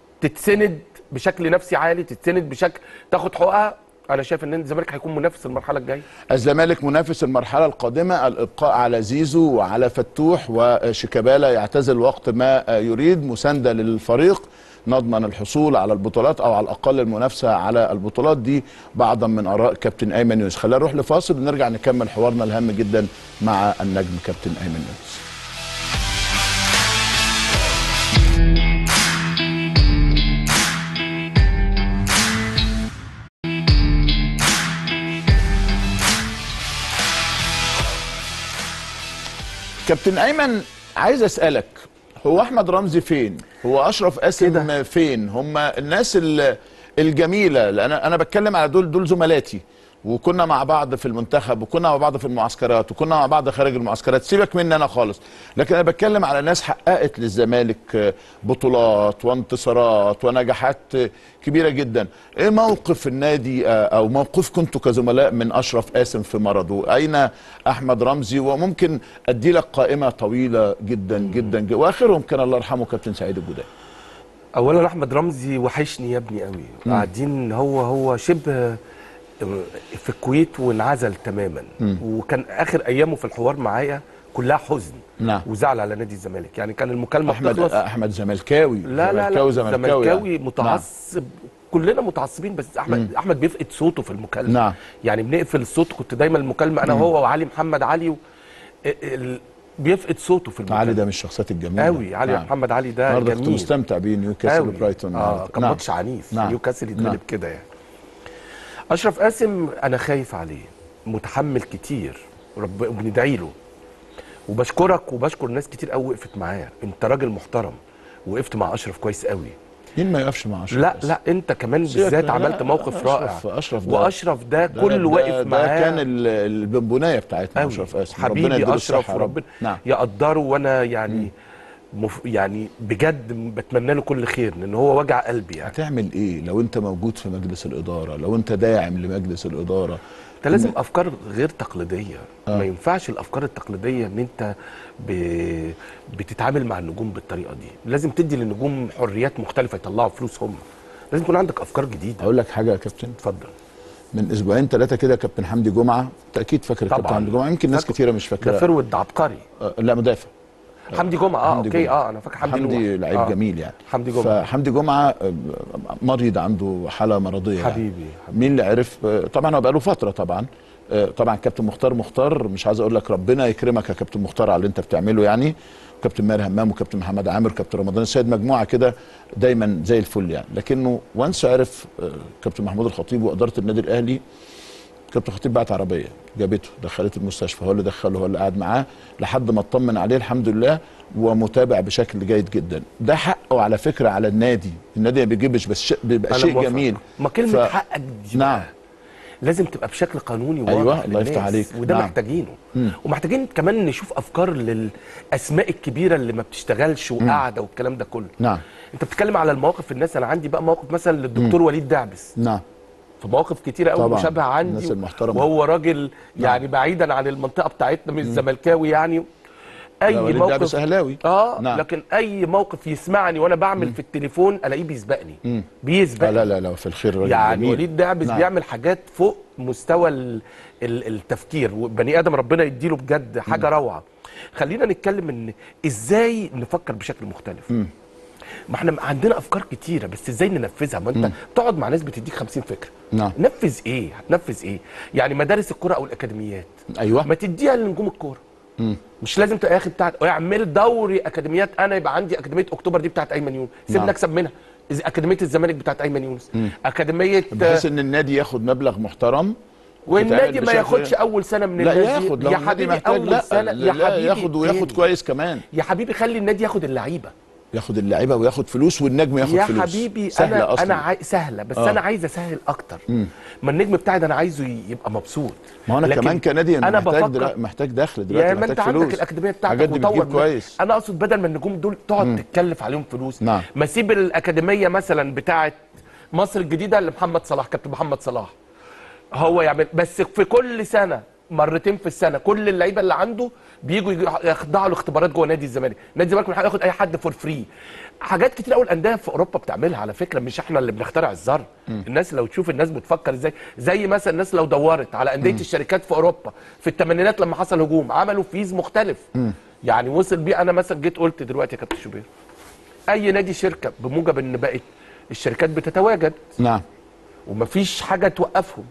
تتسند بشكل نفسي عالي تتسند بشكل تاخد حقوقها انا شايف ان الزمالك هيكون منافس المرحله الجايه الزمالك منافس المرحله القادمه الابقاء على زيزو وعلى فتوح وشيكابالا يعتزل وقت ما يريد مسانده للفريق نضمن الحصول على البطولات او على الاقل المنافسه على البطولات دي بعضا من اراء كابتن ايمن يونس خلينا نروح لفاصل ونرجع نكمل حوارنا الهام جدا مع النجم كابتن ايمن يونس كابتن ايمن عايز اسالك هو احمد رمزي فين هو اشرف قاسم كده. فين هم الناس ال- الجميله لان انا بتكلم على دول دول زملاتي وكنا مع بعض في المنتخب وكنا مع بعض في المعسكرات وكنا مع بعض خارج المعسكرات سيبك مني انا خالص لكن انا بتكلم على ناس حققت للزمالك بطولات وانتصارات ونجاحات كبيره جدا ايه موقف النادي آه، او موقفكم انتوا كزملاء من اشرف قاسم في مرضه اين احمد رمزي وممكن ادي لك قائمه طويله جدا جدا, جدا واخرهم كان الله يرحمه كابتن سعيد الجدعي اولا احمد رمزي وحشني يا ابني قوي قاعدين هو هو شبه في الكويت وانعزل تماما وكان اخر ايامه في الحوار معايا كلها حزن نعم. وزعل على نادي الزمالك يعني كان المكالمه احمد بتخلص احمد زملكاوي لا لا لا زملكاوي زملكاوي زملكاوي يعني. متعصب كلنا متعصبين بس احمد احمد بيفقد صوته في المكالمه نعم. يعني بنقفل الصوت كنت دايما المكالمه انا وهو وعلي محمد علي و... ال- ال- بيفقد صوته في نعم. المكالمه علي ده من الشخصيات الجميله قوي علي نعم. محمد علي ده النهارده كنت جميل مستمتع بيه نيوكاسل قوي وبرايتون اه النهاردة. كان نعم. ماتش عنيف نعم. نيوكاسل يتغلب نعم. كده يعني اشرف قاسم انا خايف عليه متحمل كتير رب وبندعي له وبشكرك وبشكر ناس كتير قوي وقفت معايا انت راجل محترم وقفت مع اشرف كويس قوي مين ما يقفش مع اشرف لا بس؟ لا انت كمان سيبك بالذات من- عملت لا، موقف أشرف- رائع أشرف ده- واشرف ده ده- كله ده- واقف ده معاه كان ال- البونبونايه بتاعتنا قوي اشرف قاسم ربنا حبيبي يديله اشرف الصحة يا رب. وربنا نعم يقدره وانا يعني مف... يعني بجد بتمنى له كل خير لان هو وجع قلبي يعني هتعمل ايه لو انت موجود في مجلس الاداره لو انت داعم لمجلس الاداره انت لازم افكار غير تقليديه آه. ما ينفعش الافكار التقليديه ان انت ب... بتتعامل مع النجوم بالطريقه دي لازم تدي للنجوم حريات مختلفه يطلعوا فلوس هم لازم يكون عندك افكار جديده اقول لك حاجه يا كابتن اتفضل من اسبوعين ثلاثه كده كابتن حمدي جمعه انت اكيد فاكر طبعاً. كابتن حمدي جمعه يمكن ناس فاكره. كتيره مش ده فاكره فرود عبقري آه، لا مدافع حمدي جمعه اه حمدي اوكي جمعة. اه انا فاكر حمدي, حمدي نوح. لعيب آه. جميل يعني حمدي جمعه فحمدي جمعه آه، مريض عنده حاله مرضيه يعني. حبيبي مين اللي عرف آه، طبعا هو بقاله فتره طبعا آه، طبعا كابتن مختار مختار مش عايز اقول لك ربنا يكرمك يا كابتن مختار على اللي انت بتعمله يعني كابتن ماهر همام وكابتن محمد عامر وكابتن رمضان السيد مجموعه كده دايما زي الفل يعني لكنه وانس عرف آه، كابتن محمود الخطيب واداره النادي الاهلي كابتن الخطيب بعت عربيه جابته دخلته المستشفى هو اللي دخله هو اللي قاعد معاه لحد ما اطمن عليه الحمد لله ومتابع بشكل جيد جدا ده حقه على فكره على النادي النادي ما بيجيبش بس شيء بيبقى أنا شيء موافق. جميل ما كلمه ف- حقك دي نعم. بقى لازم تبقى بشكل قانوني واضح أيوة، الله يفتح للناس. عليك. وده نعم. محتاجينه مم. ومحتاجين كمان نشوف افكار للاسماء الكبيره اللي ما بتشتغلش وقاعده والكلام ده كله نعم انت بتتكلم على المواقف الناس انا عندي بقى موقف مثلا للدكتور وليد دعبس نعم في مواقف كتيره قوي طبعاً. مشابهه عندي الناس المحترمة. وهو راجل يعني بعيدا عن المنطقه بتاعتنا مش زملكاوي يعني اي لا، وليد موقف دعبس أهلاوي. اه نعم. لكن اي موقف يسمعني وانا بعمل في التليفون الاقيه بيسبقني لا بيسبقني لا لا, لا في الخير راجل يعني جميل. وليد دعبس نعم. بيعمل حاجات فوق مستوى ال ال التفكير وبني ادم ربنا يديله بجد حاجه روعه خلينا نتكلم ان ازاي نفكر بشكل مختلف ما احنا عندنا افكار كتيره بس ازاي ننفذها ما انت تقعد مع ناس بتديك 50 فكره نعم. نفذ ايه هتنفذ ايه يعني مدارس الكره او الاكاديميات ايوه ما تديها لنجوم الكوره مش لازم تبقى يا اخي بتاعت اعمل دوري اكاديميات انا يبقى عندي اكاديميه اكتوبر دي بتاعت ايمن يونس سيبني نعم. اكسب منها إذا اكاديميه الزمالك بتاعت ايمن يونس اكاديميه بحيث ان النادي ياخد مبلغ محترم والنادي ما بشكل- ياخدش اول سنه من لا النادي ياخد لو يا النادي حبيبي محتاج اول لا سنه لا يا حبيبي ياخد وياخد تاني. كويس كمان يا حبيبي خلي النادي ياخد اللعيبه ياخد اللعيبه وياخد فلوس والنجم ياخد يا فلوس حبيبي سهله انا اصلا انا عاي... سهله بس آه. انا عايز اسهل اكتر ما النجم بتاعي ده انا عايزه ي- يبقى مبسوط ما هو انا لكن كمان كنادي انا انا محتاج بفكر دلوقتي محتاج دخل دلوقتي يا ما محتاج انت فلوس عندك الاكاديميه بتاعتك الحاجات دي بتجيب من- كويس انا اقصد بدل ما النجوم دول تقعد تتكلف عليهم فلوس نعم. ما اسيب الاكاديميه مثلا بتاعه مصر الجديده لمحمد صلاح كابتن محمد صلاح هو يعمل بس في كل سنه مرتين في السنه كل اللعيبه اللي عنده بيجوا يخضعوا لاختبارات جوه نادي الزمالك نادي الزمالك من حقه ياخد اي حد فور فري حاجات كتير قوي الانديه في اوروبا بتعملها على فكره مش احنا اللي بنخترع الذر الناس لو تشوف الناس بتفكر ازاي زي مثلا الناس لو دورت على انديه الشركات في اوروبا في الثمانينات لما حصل هجوم عملوا فيز مختلف يعني وصل بيه انا مثلا جيت قلت دلوقتي يا كابتن شوبير اي نادي شركه بموجب ان بقت الشركات بتتواجد نعم ومفيش حاجه توقفهم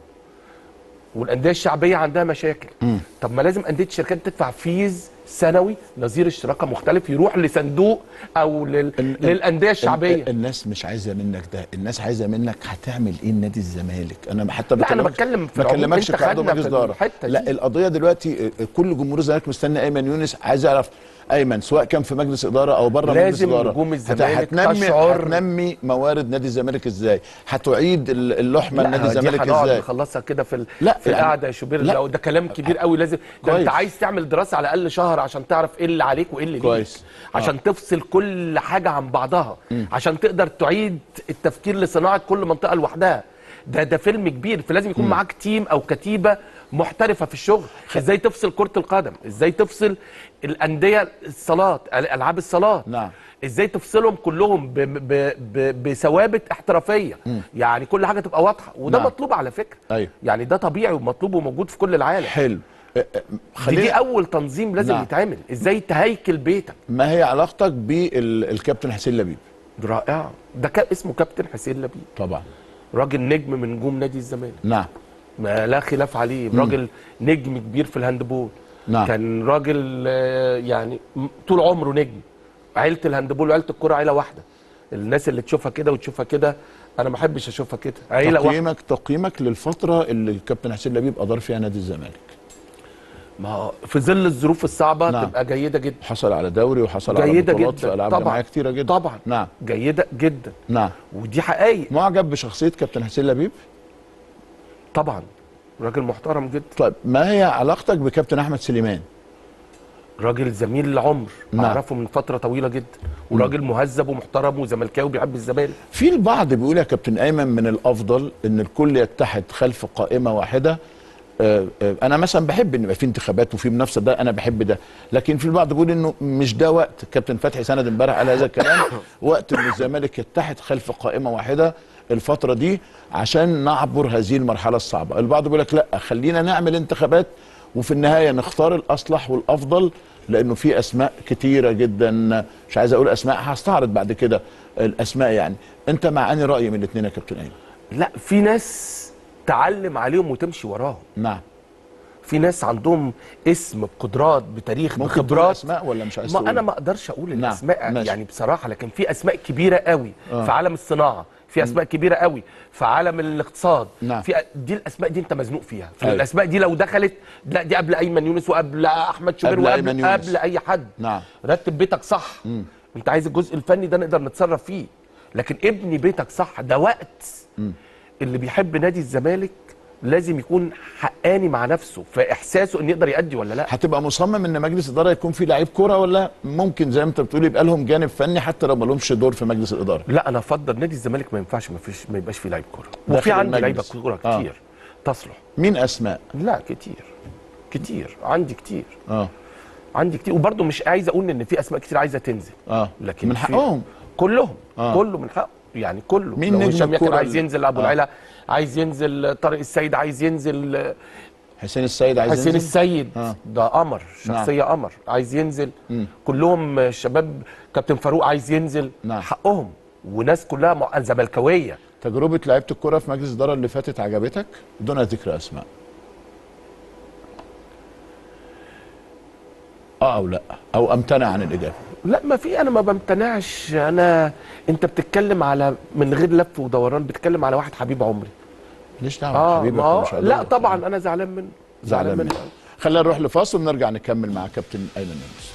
والانديه الشعبيه عندها مشاكل طب ما لازم انديه الشركات تدفع فيز سنوي نظير اشتراكها مختلف يروح لصندوق او لل... ال- للانديه الشعبيه ال- الناس مش عايزه منك ده الناس عايزه منك هتعمل ايه نادي الزمالك انا حتى لا، أنا بكلمك- بتكلم في ما العموم. بكلمكش أنت كعضو خدنا مجلس في اداره الحتة لا دي. القضيه دلوقتي آه، كل جمهور الزمالك مستني ايمن يونس عايز يعرف ايمن سواء كان في مجلس اداره او بره مجلس لازم اداره نجوم هت- الزمالك هتنمي تشعر- هتنمي موارد نادي الزمالك ازاي هتعيد ال- اللحمه لا، لنادي دي الزمالك هنقعد ازاي نخلصها كده في ال... لا، في يعني- القعده يا شوبير لا. لو ده كلام كبير قوي لازم ده كويس. انت عايز تعمل دراسه على الاقل شهر عشان تعرف ايه اللي عليك وايه اللي ليك كويس. عشان تفصل كل حاجه عن بعضها عشان تقدر تعيد التفكير لصناعه كل منطقه لوحدها ده ده فيلم كبير فلازم يكون معاك تيم او كتيبه محترفه في الشغل ازاي تفصل كره القدم ازاي تفصل الانديه الصالات العاب الصالات نعم. ازاي تفصلهم كلهم ب- ب- ب- بثوابت احترافيه يعني كل حاجه تبقى واضحه وده نعم. مطلوب على فكره أيوة. يعني ده طبيعي ومطلوب وموجود في كل العالم حلو آه، آه، دي, دي خلينا اول تنظيم لازم نعم. يتعمل ازاي تهيكل بيتك ما هي علاقتك بالكابتن حسين لبيب رائع ده كان اسمه كابتن حسين لبيب طبعا راجل نجم من نجوم نادي الزمالك نعم ما لا خلاف عليه راجل نجم كبير في الهاندبول نعم. كان راجل آه، يعني م- طول عمره نجم عيله الهاندبول وعيله الكره عيله واحده الناس اللي تشوفها كده وتشوفها كده انا ما احبش اشوفها كده عيله واحده تقييمك تقييمك للفتره اللي الكابتن حسين لبيب ادار فيها نادي الزمالك ما هو في ظل الظروف الصعبه نعم. تبقى جيده جدا حصل على دوري وحصل على جيده بطولات جدا في العاب طبعا جماعيه كتيره جدا طبعا نعم جيده جدا نعم ودي حقائق معجب بشخصيه كابتن حسين لبيب طبعا راجل محترم جدا طيب ما هي علاقتك بكابتن احمد سليمان راجل زميل العمر نعم. اعرفه من فتره طويله جدا وراجل مهذب ومحترم وزملكاوي بيحب الزمالك في البعض بيقول يا كابتن ايمن من الافضل ان الكل يتحد خلف قائمه واحده آه، آه، انا مثلا بحب ان يبقى في انتخابات وفي منافسه ده انا بحب ده لكن في البعض بيقول انه مش ده وقت كابتن فتحي سند امبارح قال هذا الكلام وقت ان الزمالك يتحد خلف قائمه واحده الفتره دي عشان نعبر هذه المرحله الصعبه البعض بيقول لك لا خلينا نعمل انتخابات وفي النهايه نختار الاصلح والافضل لانه في اسماء كتيره جدا مش عايز اقول اسماء هستعرض بعد كده الاسماء يعني انت مع اني راي من الاثنين يا كابتن ايمن لا في ناس تعلم عليهم وتمشي وراهم نعم في ناس عندهم اسم بقدرات بتاريخ ممكن تقول بخبرات اسماء ولا مش عايز ما تقول؟ انا ما اقدرش اقول نعم، الاسماء ماشي. يعني بصراحه لكن في اسماء كبيره قوي آه. في عالم الصناعه في اسماء كبيره قوي في عالم الاقتصاد نعم. في دي الاسماء دي انت مزنوق فيها في أيوة. الاسماء دي لو دخلت لا دي قبل ايمن يونس وقبل احمد شوبير قبل وقبل أيمن يونس. قبل اي حد نعم. رتب بيتك صح انت عايز الجزء الفني ده نقدر نتصرف فيه لكن ابني بيتك صح ده وقت اللي بيحب نادي الزمالك لازم يكون حقاني مع نفسه في احساسه ان يقدر يأدي ولا لا هتبقى مصمم ان مجلس الاداره يكون فيه لعيب كوره ولا ممكن زي ما انت بتقول يبقى لهم جانب فني حتى لو ما لهمش دور في مجلس الاداره لا انا افضل نادي الزمالك ما ينفعش ما فيش ما يبقاش فيه لعيب كوره داخل وفي عندي لعيبه المجلس. كوره آه. كتير تصلح مين اسماء لا كتير كتير عندي كتير اه عندي كتير وبرضه مش عايز اقول ان في اسماء كتير عايزه تنزل اه لكن من في- حقهم كلهم آه. آه. كله من حقه يعني كله مين لو نجم هشام ياسر الكرة عايز اللي- ينزل ابو آه. العلا عايز ينزل طارق السيد عايز ينزل حسين السيد عايز حسين ينزل؟ السيد آه. ده قمر شخصيه قمر عايز ينزل كلهم شباب كابتن فاروق عايز ينزل نعم. حقهم وناس كلها مع- زملكاويه تجربه لعيبه الكوره في مجلس الاداره اللي فاتت عجبتك دون ذكر اسماء اه او لا او امتنع عن الاجابه لا ما في انا ما بمتنعش انا انت بتتكلم على من غير لف ودوران بتتكلم على واحد حبيب عمري ليش دعوه اه حبيبك ما هو ومش لا هقدر. طبعا انا زعلان منه زعلان منه خلينا نروح لفاصل ونرجع نكمل مع كابتن ايمن يونس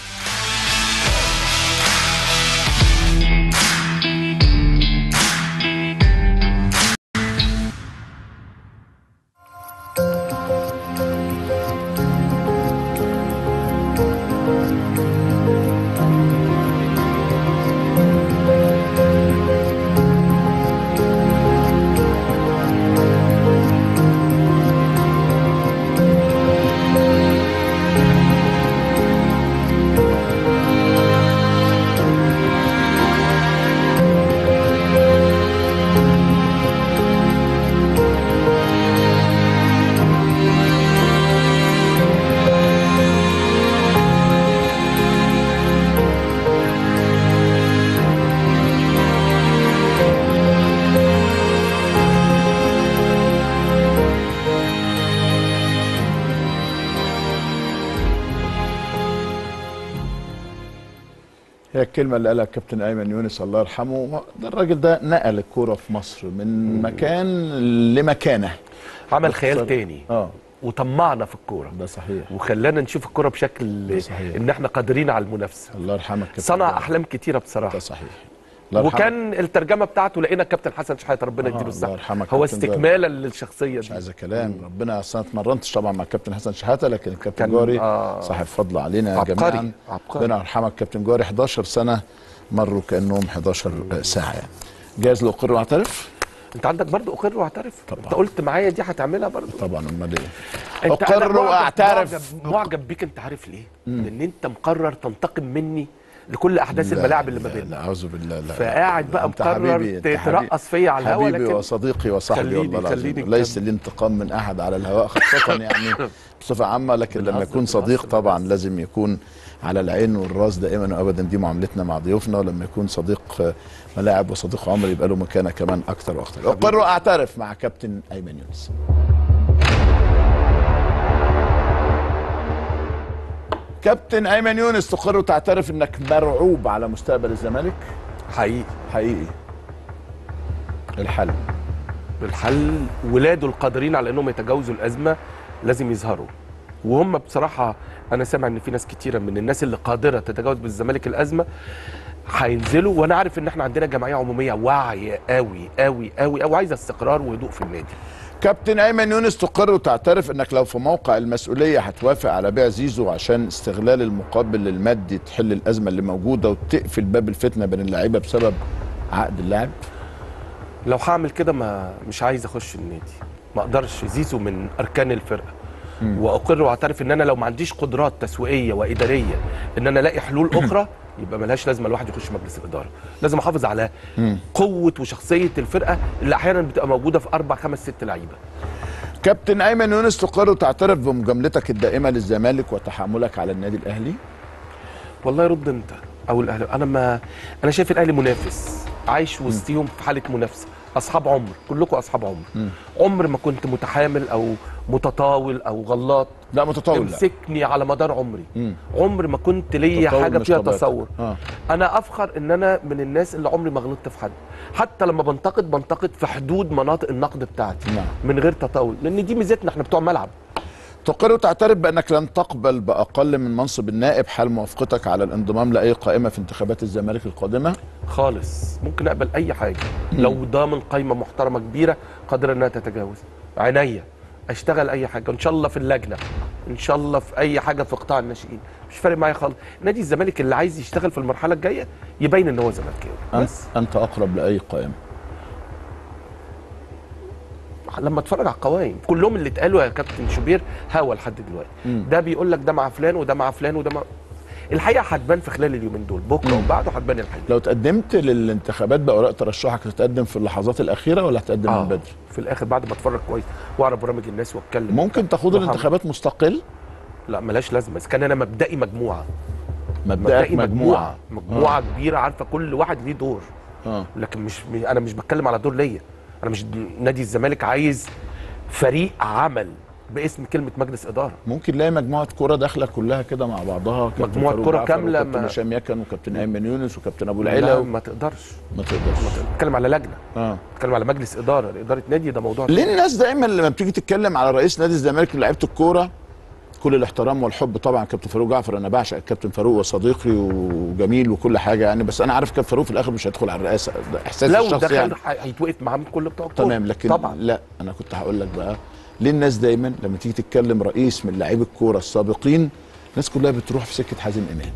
هي الكلمة اللي قالها الكابتن أيمن يونس الله يرحمه ده الراجل ده نقل الكورة في مصر من مكان لمكانة عمل خيال باختصار. تاني اه وطمعنا في الكوره ده صحيح وخلانا نشوف الكوره بشكل صحيح. ان احنا قادرين على المنافسه الله يرحمك كابتن صنع ده- احلام كتيره بصراحه ده صحيح الله يرحمه. وكان الترجمه بتاعته لقينا الكابتن حسن شحاته ربنا آه، يديله الله الصحه يرحمك هو كابتن جابر. استكمالا للشخصيه مش دي عايز كلام ربنا أصل انا اتمرنتش طبعا مع الكابتن حسن شحاته لكن الكابتن كان- جاري آه. صاحب فضل علينا عبقري، جميعا عبقري. ربنا يرحمك كابتن جاري 11 سنه مروا كانهم 11 ساعه يعني جاهز لاقر واعترف انت عندك برضو اقر واعترف طبعا. انت قلت معايا دي هتعملها برضو طبعا امال ايه انت اقر أنا معجب- واعترف معجب, معجب بيك انت عارف ليه لان انت مقرر تنتقم مني لكل احداث الملاعب اللي ما لا، بيننا لا اعوذ بالله لا فقاعد بقى أنت مقرر حبيبي، أنت تترقص فيا على الهوا حبيبي لكن وصديقي وصاحبي خليني- والله العظيم خليني ليس الانتقام من احد على الهواء خاصه يعني بصفه عامه لكن لما يكون صديق طبعا لازم يكون على العين والراس دائما وابدا دي معاملتنا مع ضيوفنا ولما يكون صديق آه، ملاعب وصديق عمر يبقى له مكانه كمان اكتر واكتر اقر واعترف مع كابتن ايمن يونس كابتن ايمن يونس تقر وتعترف انك مرعوب على مستقبل الزمالك حقيقي حقيقي الحل الحل ولاده القادرين على انهم يتجاوزوا الازمه لازم يظهروا وهم بصراحه انا سامع ان في ناس كتيره من الناس اللي قادره تتجاوز بالزمالك الازمه هينزلوا وانا عارف ان احنا عندنا جمعيه عموميه واعيه قوي قوي قوي قوي عايزه استقرار وهدوء في النادي كابتن ايمن يونس تقر وتعترف انك لو في موقع المسؤوليه هتوافق على بيع زيزو عشان استغلال المقابل المادي تحل الازمه اللي موجوده وتقفل باب الفتنه بين اللعيبه بسبب عقد اللاعب لو هعمل كده ما مش عايز اخش النادي ما اقدرش زيزو من اركان الفرقه واقر واعترف ان انا لو ما عنديش قدرات تسويقيه واداريه ان انا الاقي حلول اخرى يبقى ملهاش لازمه الواحد يخش مجلس الاداره لازم احافظ على قوه وشخصيه الفرقه اللي احيانا بتبقى موجوده في اربع خمس ست لعيبه كابتن ايمن يونس تقر وتعترف بمجاملتك الدائمه للزمالك وتحاملك على النادي الاهلي والله رد انت او الاهلي انا ما انا شايف الاهلي منافس عايش وسطيهم في حاله منافسه اصحاب عمر كلكم اصحاب عمر عمر ما كنت متحامل او متطاول او غلاط لا متطاول لا امسكني على مدار عمري مم. عمر ما كنت ليا تطاول حاجه مش فيها طبيعتك. تصور آه. انا افخر ان انا من الناس اللي عمري ما غلطت في حد حتى لما بنتقد بنتقد في حدود مناطق النقد بتاعتي نعم. من غير تطاول لان دي ميزتنا احنا بتوع ملعب تقر وتعترف بانك لن تقبل باقل من منصب النائب حال موافقتك على الانضمام لاي قائمه في انتخابات الزمالك القادمه خالص ممكن اقبل اي حاجه لو ضامن قايمه محترمه كبيره قادره انها تتجاوز عينيا اشتغل اي حاجه ان شاء الله في اللجنه ان شاء الله في اي حاجه في قطاع الناشئين مش فارق معايا خالص نادي الزمالك اللي عايز يشتغل في المرحله الجايه يبين ان هو زملكاوي أنت, بس انت اقرب لاي قائمه لما اتفرج على القوائم كلهم اللي اتقالوا يا كابتن شوبير هوا لحد دلوقتي ده بيقول لك ده مع فلان وده مع فلان وده مع الحقيقه هتبان في خلال اليومين دول بكره وبعده هتبان الحقيقه لو تقدمت للانتخابات باوراق ترشحك تتقدم في اللحظات الاخيره ولا هتقدم من بدري في الاخر بعد ما اتفرج كويس واعرف برامج الناس واتكلم ممكن تخوض محمد. الانتخابات مستقل لا ملاش لازمه اذا كان انا مبدئي مجموعه مبدئك مبدئي مجموعه مجموعه, مجموعة كبيره عارفه كل واحد ليه دور اه لكن مش انا مش بتكلم على دور ليا انا مش نادي الزمالك عايز فريق عمل باسم كلمه مجلس اداره ممكن نلاقي مجموعه كوره داخله كلها كده مع بعضها كابتن مجموعة فاروق كرة جعفر كاملة وكابتن ما- هشام يكن وكابتن ايمن يونس وكابتن ابو لا العلا ما تقدرش ما تقدرش بتكلم على لجنه اه بتكلم على مجلس اداره اداره نادي ده موضوع ليه الناس دايما لما بتيجي تتكلم على رئيس نادي الزمالك ولاعيبه الكوره كل الاحترام والحب طبعا كابتن فاروق جعفر انا بعشق الكابتن فاروق وصديقي وجميل وكل حاجه يعني بس انا عارف كابتن فاروق في الاخر مش هيدخل على الرئاسه ده احساسي لو الشخصي دخل يعني. ح- هيتوقف معاه من كل بتوع الكورة. تمام لكن طبعا لا انا كنت هقول لك بقى ليه الناس دايما لما تيجي تتكلم رئيس من لاعبي الكوره السابقين الناس كلها بتروح في سكه حازم امام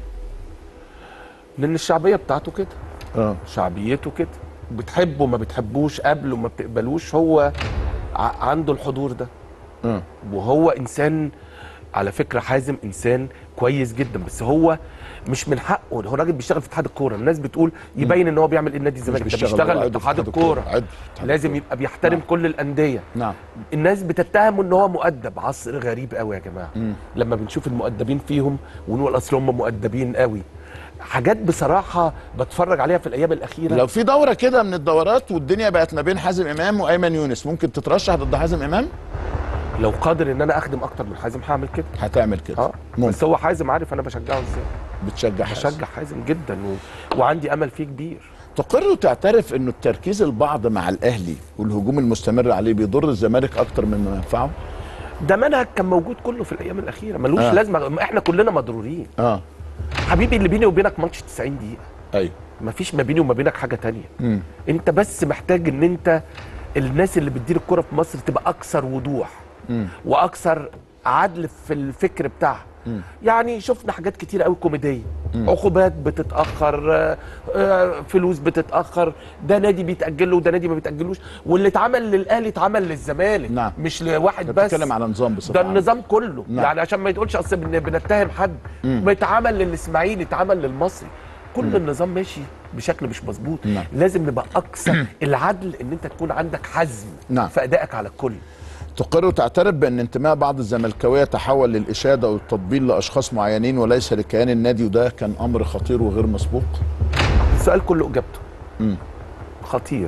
لان الشعبيه بتاعته كده اه شعبيته كده بتحبه ما بتحبوش قبله ما بتقبلوش هو ع- عنده الحضور ده اه وهو انسان على فكره حازم انسان كويس جدا بس هو مش من حقه هو راجل بيشتغل في اتحاد الكوره الناس بتقول يبين ان هو بيعمل ايه النادي الزمالك ده بيشتغل، بيشتغل هو في عضو في اتحاد اتحاد الكورة، الكوره عضو في اتحاد لازم الكورة. يبقى بيحترم نعم. كل الانديه نعم الناس بتتهمه ان هو مؤدب عصر غريب قوي يا جماعه لما بنشوف المؤدبين فيهم ونقول اصل هم مؤدبين قوي حاجات بصراحه بتفرج عليها في الايام الاخيره لو في دوره كده من الدورات والدنيا بقت ما بين حازم امام وايمن يونس ممكن تترشح ضد حازم امام لو قادر ان انا اخدم اكتر من حازم هعمل كده هتعمل كده اه ممكن بس هو حازم عارف انا بشجعه ازاي بتشجع حازم بشجع حازم جدا و... وعندي امل فيه كبير تقر وتعترف انه التركيز البعض مع الاهلي والهجوم المستمر عليه بيضر الزمالك اكتر مما ينفعه ده منهج كان موجود كله في الايام الاخيره ملوش آه. آه. لازمه ما احنا كلنا مضرورين اه حبيبي اللي بيني وبينك ماتش 90 دقيقه ايوه ما فيش ما بيني وما بينك حاجه تانية مم. انت بس محتاج ان انت الناس اللي بتدير الكره في مصر تبقى اكثر وضوح مم. واكثر عدل في الفكر بتاعها يعني شفنا حاجات كتير قوي كوميديه عقوبات بتتاخر آه، آه، فلوس بتتاخر ده نادي بيتاجل له وده نادي ما بيتاجلوش واللي اتعمل للاهلي اتعمل للزمالك نعم. مش لواحد انت بس بتتكلم على نظام بصفه ده عامة. النظام كله نعم. يعني عشان ما يتقولش اصل بن- بنتهم حد بيتعمل للاسماعيلي اتعمل للمصري كل النظام ماشي بشكل مش مظبوط نعم. لازم نبقى اكثر العدل ان انت تكون عندك حزم نعم. في ادائك على الكل تقر وتعترف بان انتماء بعض الزملكاويه تحول للاشاده والتطبيل لاشخاص معينين وليس لكيان النادي وده كان امر خطير وغير مسبوق السؤال كله اجابته مم. خطير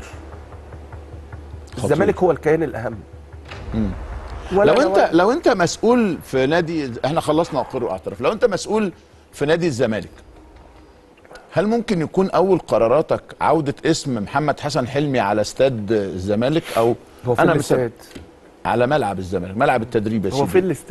خطير. الزمالك هو الكيان الاهم ولا لو ولا- انت لو انت مسؤول في نادي احنا خلصنا اقر واعترف لو انت مسؤول في نادي الزمالك هل ممكن يكون اول قراراتك عوده اسم محمد حسن حلمي على استاد الزمالك او هو في انا الاستاد على ملعب الزمالك ملعب التدريب يا هو في سيدي الاستاد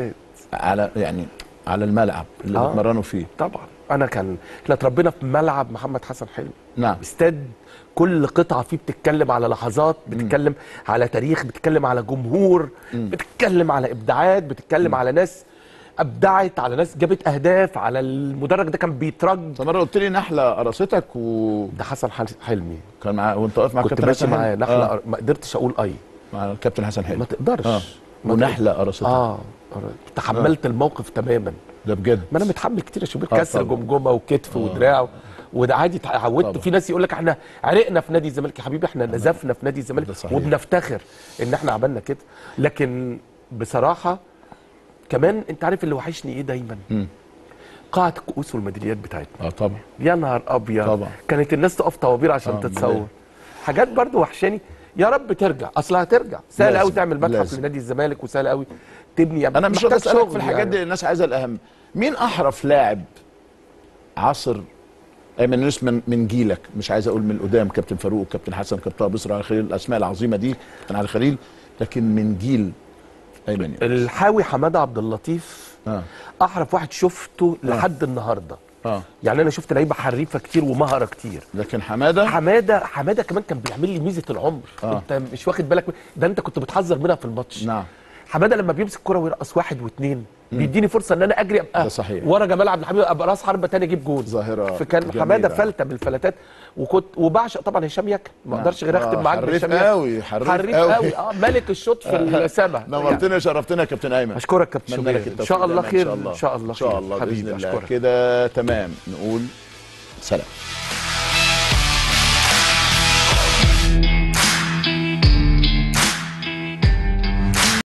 على يعني على الملعب اللي آه. بتمرنوا فيه طبعا انا كان احنا اتربينا في ملعب محمد حسن حلمي نعم استاد كل قطعه فيه بتتكلم على لحظات بتتكلم على تاريخ بتتكلم على جمهور بتتكلم على ابداعات بتتكلم على ناس ابدعت على ناس جابت اهداف على المدرج ده كان بيترج انت مره قلت لي نحله قرصتك وكان ده حسن حل- حلمي معاه وانت واقف مع كنت الكابتن ماشي حسن معاه حلمي؟ نحله آه. آه. ما قدرتش اقول اي مع الكابتن حسن حلمي ما تقدرش اه ما ونحله قرصتك اه تحملت الموقف تماما ده بجد ما انا متحمل كتير يا شباب آه كسر طبعا. جمجمه وكتف ودراع وده عادي اتعودت طبعا. في ناس يقول لك احنا عرقنا في نادي الزمالك يا حبيبي احنا نزفنا في نادي الزمالك ده صحيح. وبنفتخر ان احنا عملنا كده لكن بصراحه كمان انت عارف اللي وحشني ايه دايما مم. قاعه الكؤوس والميداليات بتاعتنا اه طبعا يا نهار ابيض طبعا. كانت الناس تقف طوابير عشان آه، تتصور ميدالية. حاجات برضو وحشاني يا رب ترجع اصلها هترجع سهل لازم، قوي تعمل متحف لازم. لنادي الزمالك وسهل قوي تبني انا مش محتاج راضي اسالك شغل في الحاجات يعني. دي الناس عايزه الاهم مين احرف لاعب عصر ايمن يونس من من جيلك مش عايز اقول من القدام كابتن فاروق كابتن حسن كابتن طه بصر علي خليل الاسماء العظيمه دي كابتن علي خليل لكن من جيل ايمن يونس الحاوي حماده عبد اللطيف اه احرف واحد شفته لحد النهارده اه يعني انا شفت لعيبه حريفه كتير ومهره كتير لكن حماده حماده حماده كمان كان بيعمل لي ميزه العمر آه. انت مش واخد بالك من- ده انت كنت بتحذر منها في الماتش نعم حماده لما بيمسك كرة ويرقص واحد واثنين بيديني فرصه ان انا اجري ابقى ده صحيح. ورا جمال عبد الحميد ابقى راس حربه تاني اجيب جول ظاهرة فكان جميلة. حماده فلته من الفلاتات وكنت وبعشق طبعا هشام يكن ما اقدرش غير اختم آه، معاك حريف بهشام يكن قوي حريف, حريف قوي, قوي اه ملك الشوط في السماء نورتنا شرفتنا يا كابتن ايمن اشكرك كابتن أتمنى لك شوبير ان التوفيق شاء الله دايماً خير ان شاء الله ان شاء خير. الله حبيبي باذن الله اشكرك كده تمام نقول سلام